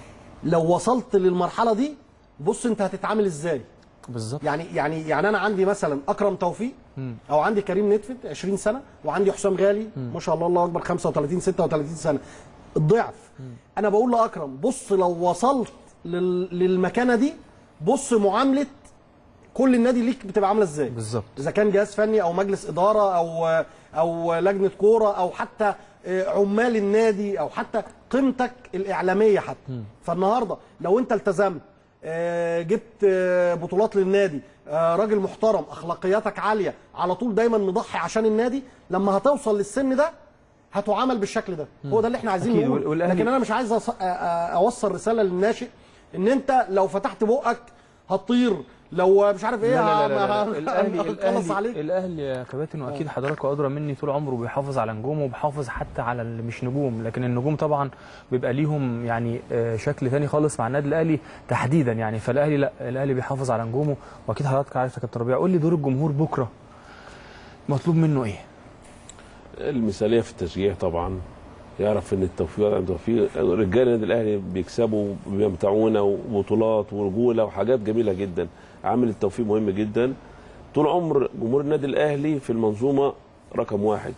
لو وصلت للمرحلة دي بص أنت هتتعامل إزاي بالظبط يعني يعني يعني أنا عندي مثلا أكرم توفيق أو عندي كريم نتفت 20 سنة وعندي حسام غالي ما شاء الله الله أكبر 35 36 سنة الضعف أنا بقول لأكرم بص لو وصلت لل- للمكانة دي بص معاملة كل النادي ليك بتبقى عامله ازاي بالظبط. اذا كان جهاز فني او مجلس اداره او او لجنه كوره او حتى آه، عمال النادي او حتى قيمتك الاعلاميه حتى فالنهارده لو انت التزمت آه، جبت آه، بطولات للنادي آه، راجل محترم اخلاقياتك عاليه على طول دايما مضحي عشان النادي لما هتوصل للسن ده هتعامل بالشكل ده هو ده اللي احنا عايزين أكيد، نقوله وال- والأهلي- لكن انا مش عايز أص- أ- أ- اوصل رساله للناشئ ان انت لو فتحت بقك هتطير لو مش عارف ايه لا لا لا, لا, لا. ه- الاهلي هخلص الاهلي عليك الاهلي يا كباتن واكيد حضراتكم ادرى مني طول عمره بيحافظ على نجومه وبيحافظ حتى على اللي مش نجوم لكن النجوم طبعا بيبقى ليهم يعني آه، شكل تاني خالص مع النادي الاهلي تحديدا يعني فالاهلي لا الاهلي بيحافظ على نجومه واكيد حضرتك عارف يا كابتن ربيع قول لي دور الجمهور بكره مطلوب منه ايه؟ المثاليه في التشجيع طبعا يعرف ان التوفيق عند توفيق رجال النادي الاهلي بيكسبوا بيمتعونا وبطولات ورجوله وحاجات جميله جدا عامل التوفيق مهم جدا طول عمر جمهور النادي الاهلي في المنظومه رقم واحد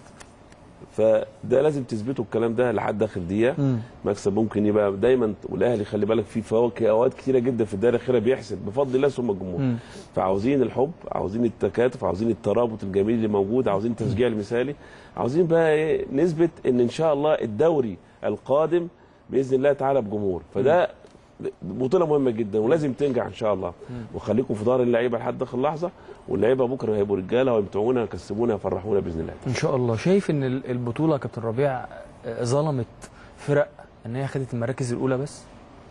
فده لازم تثبتوا الكلام ده لحد اخر دقيقه مكسب ممكن يبقى دايما والاهلي خلي بالك في فواكه اوقات كتيره جدا في الدائره الاخيره بيحسب بفضل الله ثم الجمهور فعاوزين الحب عاوزين التكاتف عاوزين الترابط الجميل اللي موجود عاوزين التشجيع المثالي عاوزين بقى ايه نثبت ان ان شاء الله الدوري القادم باذن الله تعالى بجمهور فده بطوله مهمه جدا ولازم تنجح ان شاء الله وخليكم في دار اللعيبه لحد اخر لحظه واللعيبه بكره هيبقوا رجاله ويمتعونا ويكسبونا ويفرحونا باذن الله ان شاء الله شايف ان ال- البطوله يا كابتن ربيع آه، ظلمت فرق ان هي خدت المراكز الاولى بس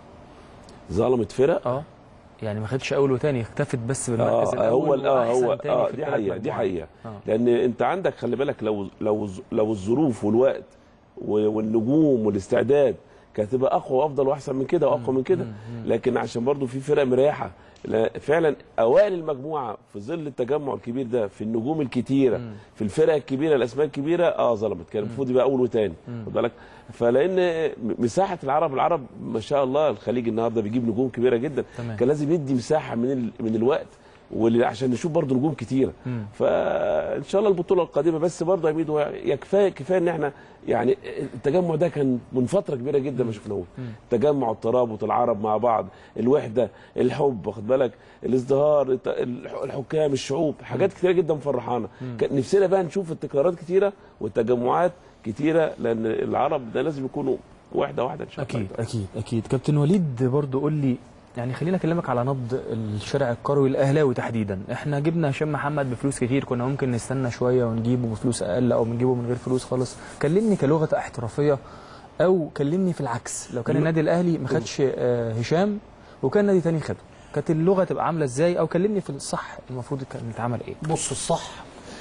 ظلمت فرق اه يعني ما خدتش اول وتاني اكتفت بس بالمركز اه الاول هو اه وأحسن هو تاني اه في دي الثلاث حقيقه دي مجموعات. حقيقه آه. لان انت عندك خلي بالك لو لو لو الظروف والوقت و- والنجوم والاستعداد كانت تبقى اقوى وافضل واحسن من كده واقوى من كده لكن عشان برضو في فرق مريحه لا- فعلا اوائل المجموعه في ظل التجمع الكبير ده في النجوم الكتيره في الفرق الكبيره الاسماء الكبيره اه ظلمت كان المفروض يبقى اول وثاني خد بالك فلان مساحه العرب العرب ما شاء الله الخليج النهارده بيجيب نجوم كبيره جدا تمام. كان لازم يدي مساحه من ال... من الوقت واللي عشان نشوف برضه نجوم كتيره فان شاء الله البطوله القادمه بس برضه يا ميدو يكفايه كفايه ان احنا يعني التجمع ده كان من فتره كبيره جدا ما شفناهوش تجمع الترابط العرب مع بعض الوحده الحب واخد بالك الازدهار الت- الح- الحكام الشعوب حاجات كتيره جدا مفرحانا كان نفسنا بقى نشوف التكرارات كتيره والتجمعات كتيره لان العرب ده لازم يكونوا واحده واحده ان شاء الله اكيد اكيد اكيد كابتن وليد برضو قول لي يعني خلينا اكلمك على نبض الشارع الكروي الاهلاوي تحديدا احنا جبنا هشام محمد بفلوس كتير كنا ممكن نستنى شويه ونجيبه بفلوس اقل او بنجيبه من غير فلوس خالص كلمني كلغه احترافيه او كلمني في العكس لو كان النادي الاهلي ما خدش آه، هشام وكان نادي تاني خده كانت اللغه تبقى عامله ازاي او كلمني في الصح المفروض كان يتعمل ايه بص الصح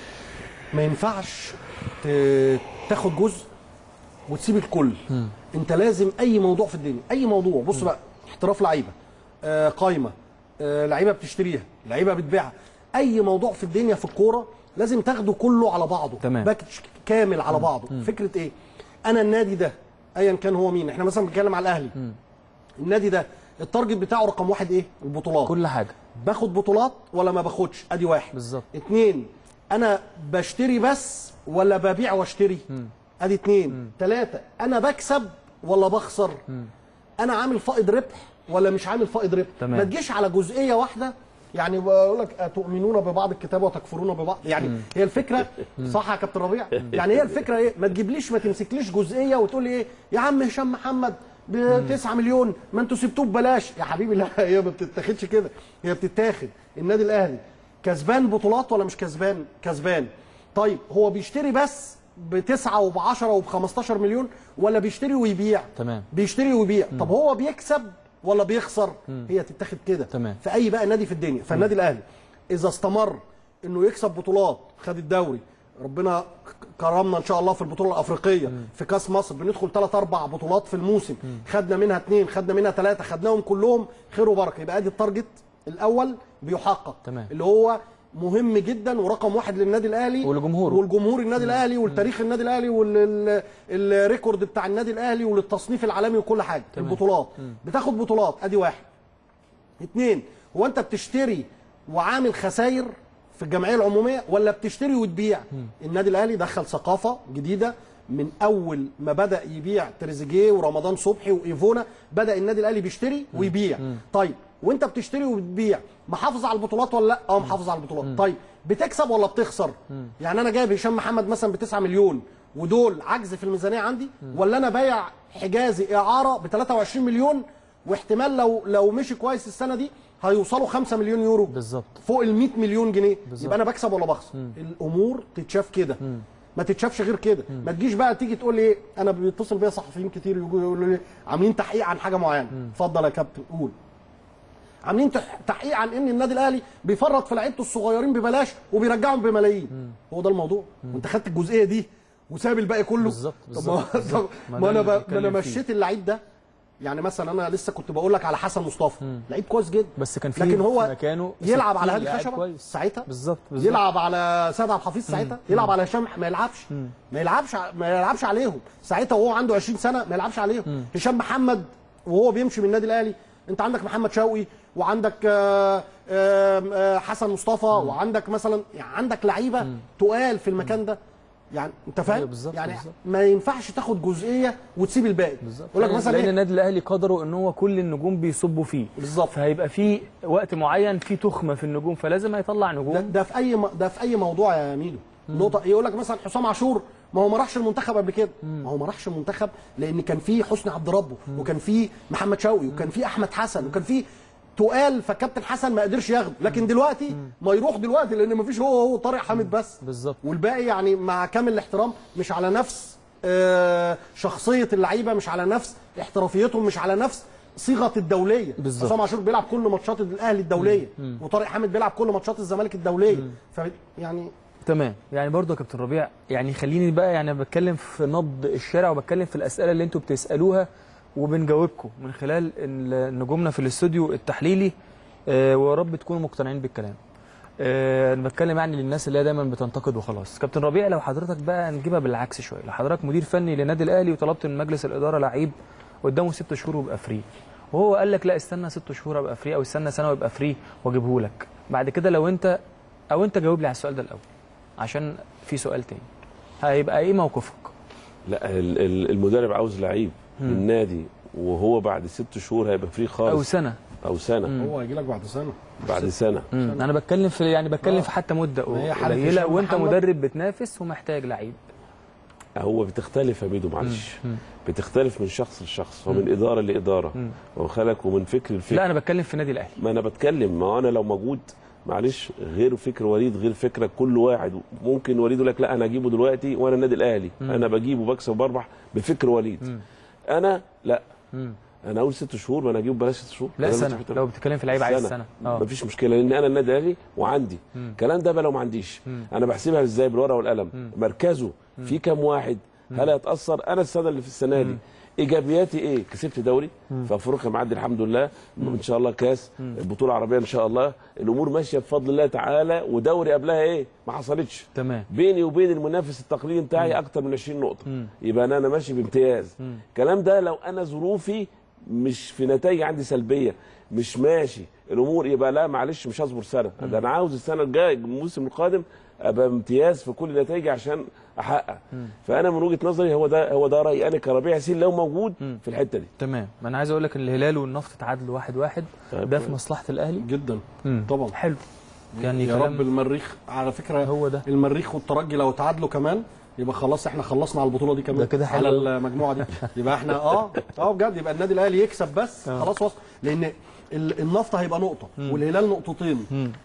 ما ينفعش ت- تاخد جزء وتسيب الكل انت لازم اي موضوع في الدنيا اي موضوع بص بقى احتراف لعيبه آه قايمه آه لعيبه بتشتريها لعيبه بتبيعها اي موضوع في الدنيا في الكوره لازم تاخده كله على بعضه تمام. باكج كامل على بعضه فكره ايه انا النادي ده ايا كان هو مين احنا مثلا بنتكلم على الاهلي النادي ده التارجت بتاعه رقم واحد ايه البطولات كل حاجه باخد بطولات ولا ما باخدش ادي واحد بالظبط. اتنين انا بشتري بس ولا ببيع واشتري ادي اتنين تلاتة انا بكسب ولا بخسر انا عامل فائض ربح ولا مش عامل فائض ربح تمام. ما تجيش على جزئيه واحده يعني بقول لك اتؤمنون ببعض الكتاب وتكفرون ببعض يعني هي الفكره صح يا كابتن ربيع يعني هي الفكره ايه ما تجيبليش ما تمسكليش جزئيه وتقول لي ايه يا عم هشام محمد ب 9 مليون ما انتوا سبتوه ببلاش يا حبيبي لا هي ما بتتاخدش كده هي بتتاخد النادي الاهلي كسبان بطولات ولا مش كسبان كسبان طيب هو بيشتري بس بتسعة وب 10 وب 15 مليون ولا بيشتري ويبيع تمام. بيشتري ويبيع طب هو بيكسب ولا بيخسر هي تتاخد كده تمام. في اي بقى نادي في الدنيا فالنادي الاهلي اذا استمر انه يكسب بطولات خد الدوري ربنا كرمنا ان شاء الله في البطوله الافريقيه في كاس مصر بندخل ثلاث اربع بطولات في الموسم خدنا منها اثنين خدنا منها ثلاثه خدناهم كلهم خير وبركه يبقى ادي التارجت الاول بيحقق تمام. اللي هو مهم جدا ورقم واحد للنادي الاهلي ولجمهوره. والجمهور النادي الاهلي والتاريخ النادي الاهلي والريكورد بتاع النادي الاهلي وللتصنيف العالمي وكل حاجه تمام. البطولات بتاخد بطولات ادي واحد اتنين هو انت بتشتري وعامل خساير في الجمعيه العموميه ولا بتشتري وتبيع النادي الاهلي دخل ثقافه جديده من اول ما بدا يبيع تريزيجيه ورمضان صبحي وايفونا بدا النادي الاهلي بيشتري ويبيع طيب وانت بتشتري وبتبيع محافظ على البطولات ولا لا اه محافظ على البطولات طيب بتكسب ولا بتخسر يعني انا جايب هشام محمد مثلا ب 9 مليون ودول عجز في الميزانيه عندي ولا انا بايع حجازي اعاره ب 23 مليون واحتمال لو لو مشي كويس السنه دي هيوصلوا 5 مليون يورو بالظبط فوق ال 100 مليون جنيه بالظبط. يبقى انا بكسب ولا بخسر الامور تتشاف كده ما تتشافش غير كده ما تجيش بقى تيجي تقول لي ايه انا بيتصل بيا صحفيين كتير يجوا يقولوا لي عاملين تحقيق عن حاجه معينه اتفضل يا كابتن قول عاملين تح- تحقيق عن ان النادي الاهلي بيفرط في لعيبته الصغيرين ببلاش وبيرجعهم بملايين هو ده الموضوع وانت خدت الجزئيه دي وساب الباقي كله بالظبط، طب بالظبط، ما, بالظبط. طب ما ما ده انا اللي ب- ما انا بنتكلم فيه. مشيت اللعيب ده يعني مثلا انا لسه كنت بقول لك على حسن مصطفى لعيب كويس جدا بس كان في لكن هو مكانه يلعب على 60 هادي لاعب خشبه كويس. ساعتها بالظبط بالظبط يلعب على سيد عبد الحفيظ ساعتها يلعب على هشام ما يلعبش ما يلعبش ع- ما يلعبش عليهم ساعتها وهو عنده 20 سنه ما يلعبش عليهم هشام محمد وهو بيمشي من النادي الاهلي انت عندك محمد شوقي وعندك آه، آه، آه، حسن مصطفى وعندك مثلا يعني عندك لعيبه تقال في المكان ده يعني انت فاهم أيوة بالظبط، يعني بالظبط. ما ينفعش تاخد جزئيه وتسيب الباقي بالظبط يقول لك لأن- مثلا لان إيه؟ النادي الاهلي قدره ان هو كل النجوم بيصبوا فيه بالظبط. فهيبقى في وقت معين في تخمه في النجوم فلازم هيطلع ده, نجوم ده في اي م- ده في اي موضوع يا ميدو نقطه يقول لك مثلا حسام عاشور ما هو ما راحش المنتخب قبل كده ما هو ما راحش المنتخب لان كان في حسني عبد ربه وكان في محمد شوقي وكان في احمد حسن وكان في تقال فكابتن حسن ما قدرش ياخده لكن دلوقتي ما يروح دلوقتي لان ما فيش هو هو طارق حامد بس بالظبط والباقي يعني مع كامل الاحترام مش على نفس آه، شخصيه اللعيبه مش على نفس احترافيتهم مش على نفس صيغه الدوليه بالظبط. حسام عاشور بيلعب كل ماتشات الاهلي الدوليه وطارق حامد بيلعب كل ماتشات الزمالك الدوليه ف يعني تمام يعني برضه يا كابتن ربيع يعني خليني بقى يعني بتكلم في نبض الشارع وبتكلم في الاسئله اللي انتوا بتسالوها وبنجاوبكم من خلال ال- نجومنا في الاستوديو التحليلي آه، ويا رب تكونوا مقتنعين بالكلام. آه، انا بتكلم يعني للناس اللي هي دايما بتنتقد وخلاص. كابتن ربيع لو حضرتك بقى نجيبها بالعكس شويه، لو حضرتك مدير فني للنادي الاهلي وطلبت من مجلس الاداره لعيب قدامه ست شهور ويبقى فري وهو قال لك لا استنى ست شهور ابقى فري او استنى سنه ويبقى فري واجيبه لك. بعد كده لو انت او انت جاوب لي على السؤال ده الاول عشان في سؤال تاني. هيبقى ايه موقفك؟ لا ال- ال- المدرب عاوز لعيب من نادي وهو بعد ست شهور هيبقى فري او خالص سنه او سنه هو هيجي لك بعد سنه بعد سنه مم. انا بتكلم في يعني بتكلم آه. في حتى مده ما هي حالة قليله هشام وانت محمد. مدرب بتنافس ومحتاج لعيب هو بتختلف يا ميدو معلش بتختلف من شخص لشخص ومن اداره لاداره وخلك ومن فكر لفكر لا انا بتكلم في النادي الاهلي ما انا بتكلم ما هو انا لو موجود معلش غير فكر وليد غير فكرك كل واحد ممكن وليد يقول لك لا انا اجيبه دلوقتي وانا النادي الاهلي انا بجيبه بكسب وبربح بفكر وليد انا لا مم. انا اقول ست شهور ما انا اجيبه بلاش ست شهور لا أنا سنه مش- لو بتتكلم في لعيب عايز سنه اه مفيش مشكله لان انا النادي الاهلي وعندي الكلام ده بقى لو ما عنديش انا بحسبها ازاي بالورقه والقلم مركزه في كام واحد هل هيتاثر انا السنه اللي في السنه دي ايجابياتي ايه كسبت دوري في افريقيا معدي الحمد لله ان شاء الله كاس بطوله عربيه ان شاء الله الامور ماشيه بفضل الله تعالى ودوري قبلها ايه ما حصلتش تمام بيني وبين المنافس التقليدي بتاعي اكتر من 20 نقطه يبقى انا انا ماشي بامتياز الكلام ده لو انا ظروفي مش في نتائج عندي سلبيه مش ماشي الامور يبقى لا معلش مش هصبر سنه ده انا عاوز السنه الجايه الموسم القادم ابقى امتياز في كل نتائجي عشان احقق فانا من وجهه نظري هو ده هو ده رايي انا كربيع ياسين لو موجود في الحته دي تمام ما انا عايز اقول لك ان الهلال والنفط تعادلوا واحد واحد طيب ده في كويس. مصلحه الاهلي جدا مم. طبعا حلو يعني يا كلام رب المريخ على فكره هو ده المريخ والترجي لو تعادلوا كمان يبقى خلاص احنا خلصنا على البطوله دي كمان ده كده حلو على أوي. المجموعه دي يبقى احنا اه اه بجد يبقى النادي الاهلي يكسب بس آه. خلاص وصل لان ال- النفط هيبقى نقطه والهلال نقطتين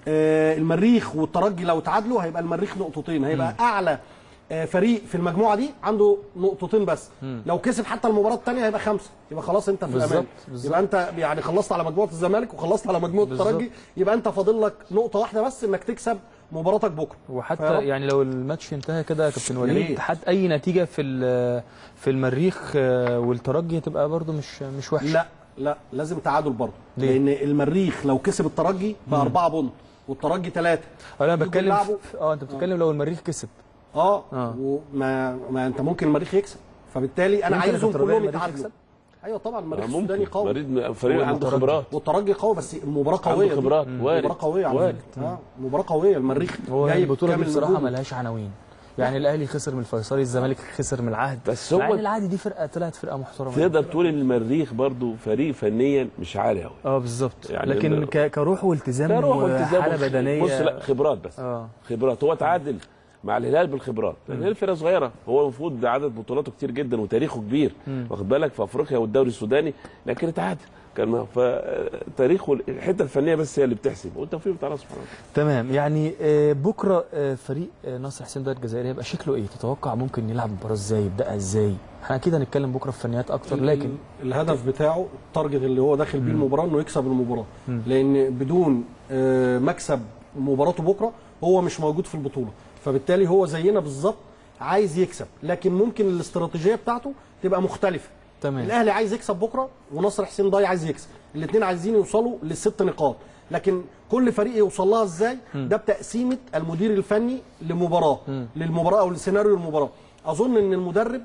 آه المريخ والترجي لو تعادلوا هيبقى المريخ نقطتين هيبقى اعلى آه، فريق في المجموعه دي عنده نقطتين بس لو كسب حتى المباراه الثانيه هيبقى خمسه يبقى خلاص انت في بالظبط، الامان بالظبط. يبقى انت يعني خلصت على مجموعه الزمالك وخلصت على مجموعه بالظبط. الترجي يبقى انت فاضل لك نقطه واحده بس انك تكسب مباراتك بكره فيا وحتى رب. يعني لو الماتش انتهى كده يا كابتن يا وليد ريت. حتى اي نتيجه في ال- في المريخ آه، والترجي هتبقى برده مش مش وحشه لا لا لازم تعادل برضه ليه؟ لان المريخ لو كسب الترجي باربعه بونت والترجي ثلاثه انا يجوا بتكلم يلعبوا. في- اه انت بتتكلم لو المريخ كسب اه, آه. وما ما انت ممكن المريخ يكسب فبالتالي انا ممكن عايزهم الكترونية كلهم المريخ يتعادلوا يكسب؟ ايوه طبعا المريخ آه، السوداني ممكن قوي فريق فريق عنده والترجي. خبرات والترجي قوي بس المباراه عنده قويه دي. خبرات وارد مباراه قويه على وارد. فكره آه. مباراه قويه المريخ هو جايب البطوله دي كامل بصراحه نجوم. ملهاش عناوين يعني الاهلي خسر من الفيصلي الزمالك خسر من العهد بس مع هو ان العهد دي فرقه طلعت فرقه محترمه تقدر تقول ان المريخ برضو فريق فنيا مش عالي قوي اه بالظبط يعني لكن ال- ك- كروح والتزام كروح والتزام وحاله وخ- بدنيه بص لا خبرات بس اه خبرات هو تعادل مع الهلال بالخبرات لان الهلال فرقه صغيره هو المفروض عدد بطولاته كتير جدا وتاريخه كبير واخد بالك في افريقيا والدوري السوداني لكن اتعادل كان ما- فتاريخه الحته الفنيه بس هي اللي بتحسب والتوفيق بتاع الله سبحانه وتعالى تمام يعني آه، بكره آه، فريق آه، نصر حسين ده الجزائري هيبقى شكله ايه تتوقع ممكن يلعب المباراه ازاي يبداها ازاي احنا اكيد هنتكلم بكره في فنيات اكتر لكن الهدف بتاعه التارجت اللي هو داخل بيه المباراه انه يكسب المباراه لان بدون آه، مكسب مباراته بكره هو مش موجود في البطوله فبالتالي هو زينا بالظبط عايز يكسب لكن ممكن الاستراتيجيه بتاعته تبقى مختلفه تمام الاهلي عايز يكسب بكره ونصر حسين ضاي عايز يكسب الاثنين عايزين يوصلوا للست نقاط لكن كل فريق يوصل لها ازاي ده بتقسيمه المدير الفني لمباراه للمباراه او لسيناريو المباراه اظن ان المدرب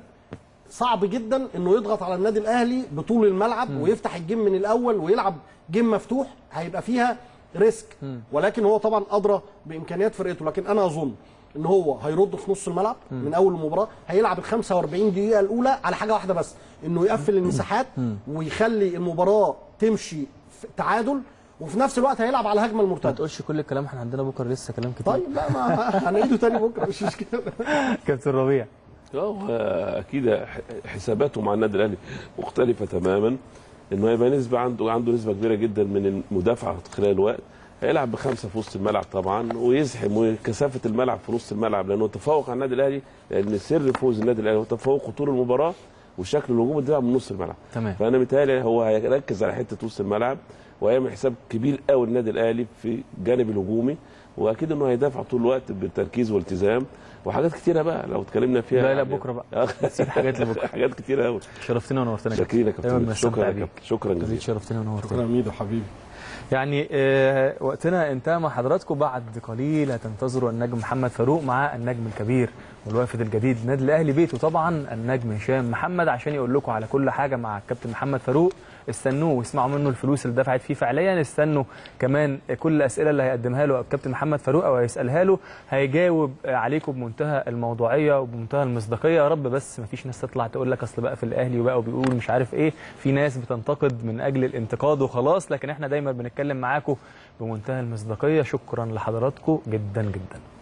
صعب جدا انه يضغط على النادي الاهلي بطول الملعب ويفتح الجيم من الاول ويلعب جيم مفتوح هيبقى فيها ريسك ولكن هو طبعا ادرى بامكانيات فرقته لكن انا اظن ان هو هيرد في نص الملعب من اول المباراه هيلعب ال 45 دقيقه الاولى على حاجه واحده بس انه يقفل المساحات ويخلي المباراه تمشي في تعادل وفي نفس الوقت هيلعب على الهجمه ما المرتده تقولش كل الكلام احنا عندنا بكره لسه كلام كتير طيب لا ما هنعيده تاني بكره مش مشكله كابتن ربيع هو اكيد ح- حساباته مع النادي الاهلي مختلفه تماما انه هيبقى نسبه عنده عنده نسبه كبيره جدا من المدافعه خلال الوقت هيلعب بخمسه في وسط الملعب طبعا ويزحم وكثافه الملعب في نص الملعب لانه تفوق على النادي الاهلي لان سر فوز النادي الاهلي هو تفوقه طول المباراه وشكل الهجوم الدفاع من نص الملعب تمام فانا متهيألي هو هيركز على حته وسط الملعب وهيعمل حساب كبير قوي النادي الاهلي في الجانب الهجومي واكيد انه هيدافع طول الوقت بتركيز والتزام وحاجات كتيره بقى لو اتكلمنا فيها لا لا يعني- بكره بقى نسيب حاجات لبكره حاجات كتير قوي شرفتنا ونورتنا يا كابتن. شاكرين يا دايما كابتن بنستمتع شكرا يا بيك. كابتن شكرا جزيل جزيلا شرفتنا ونورتنا شكرا ميدو حبيبي يعني آه، وقتنا انتهى مع حضراتكم بعد قليل هتنتظروا النجم محمد فاروق مع النجم الكبير والوافد الجديد النادي الاهلي بيته طبعا النجم هشام محمد عشان يقول لكم على كل حاجه مع الكابتن محمد فاروق استنوه واسمعوا منه الفلوس اللي دفعت فيه فعليا استنوا كمان كل الاسئله اللي هيقدمها له الكابتن محمد فاروق او هيسالها له هيجاوب عليكم بمنتهى الموضوعيه وبمنتهى المصداقيه يا رب بس ما فيش ناس تطلع تقول لك اصل بقى في الاهلي وبقى بيقول مش عارف ايه في ناس بتنتقد من اجل الانتقاد وخلاص لكن احنا دايما بنتكلم معاكم بمنتهى المصداقيه شكرا لحضراتكم جدا جدا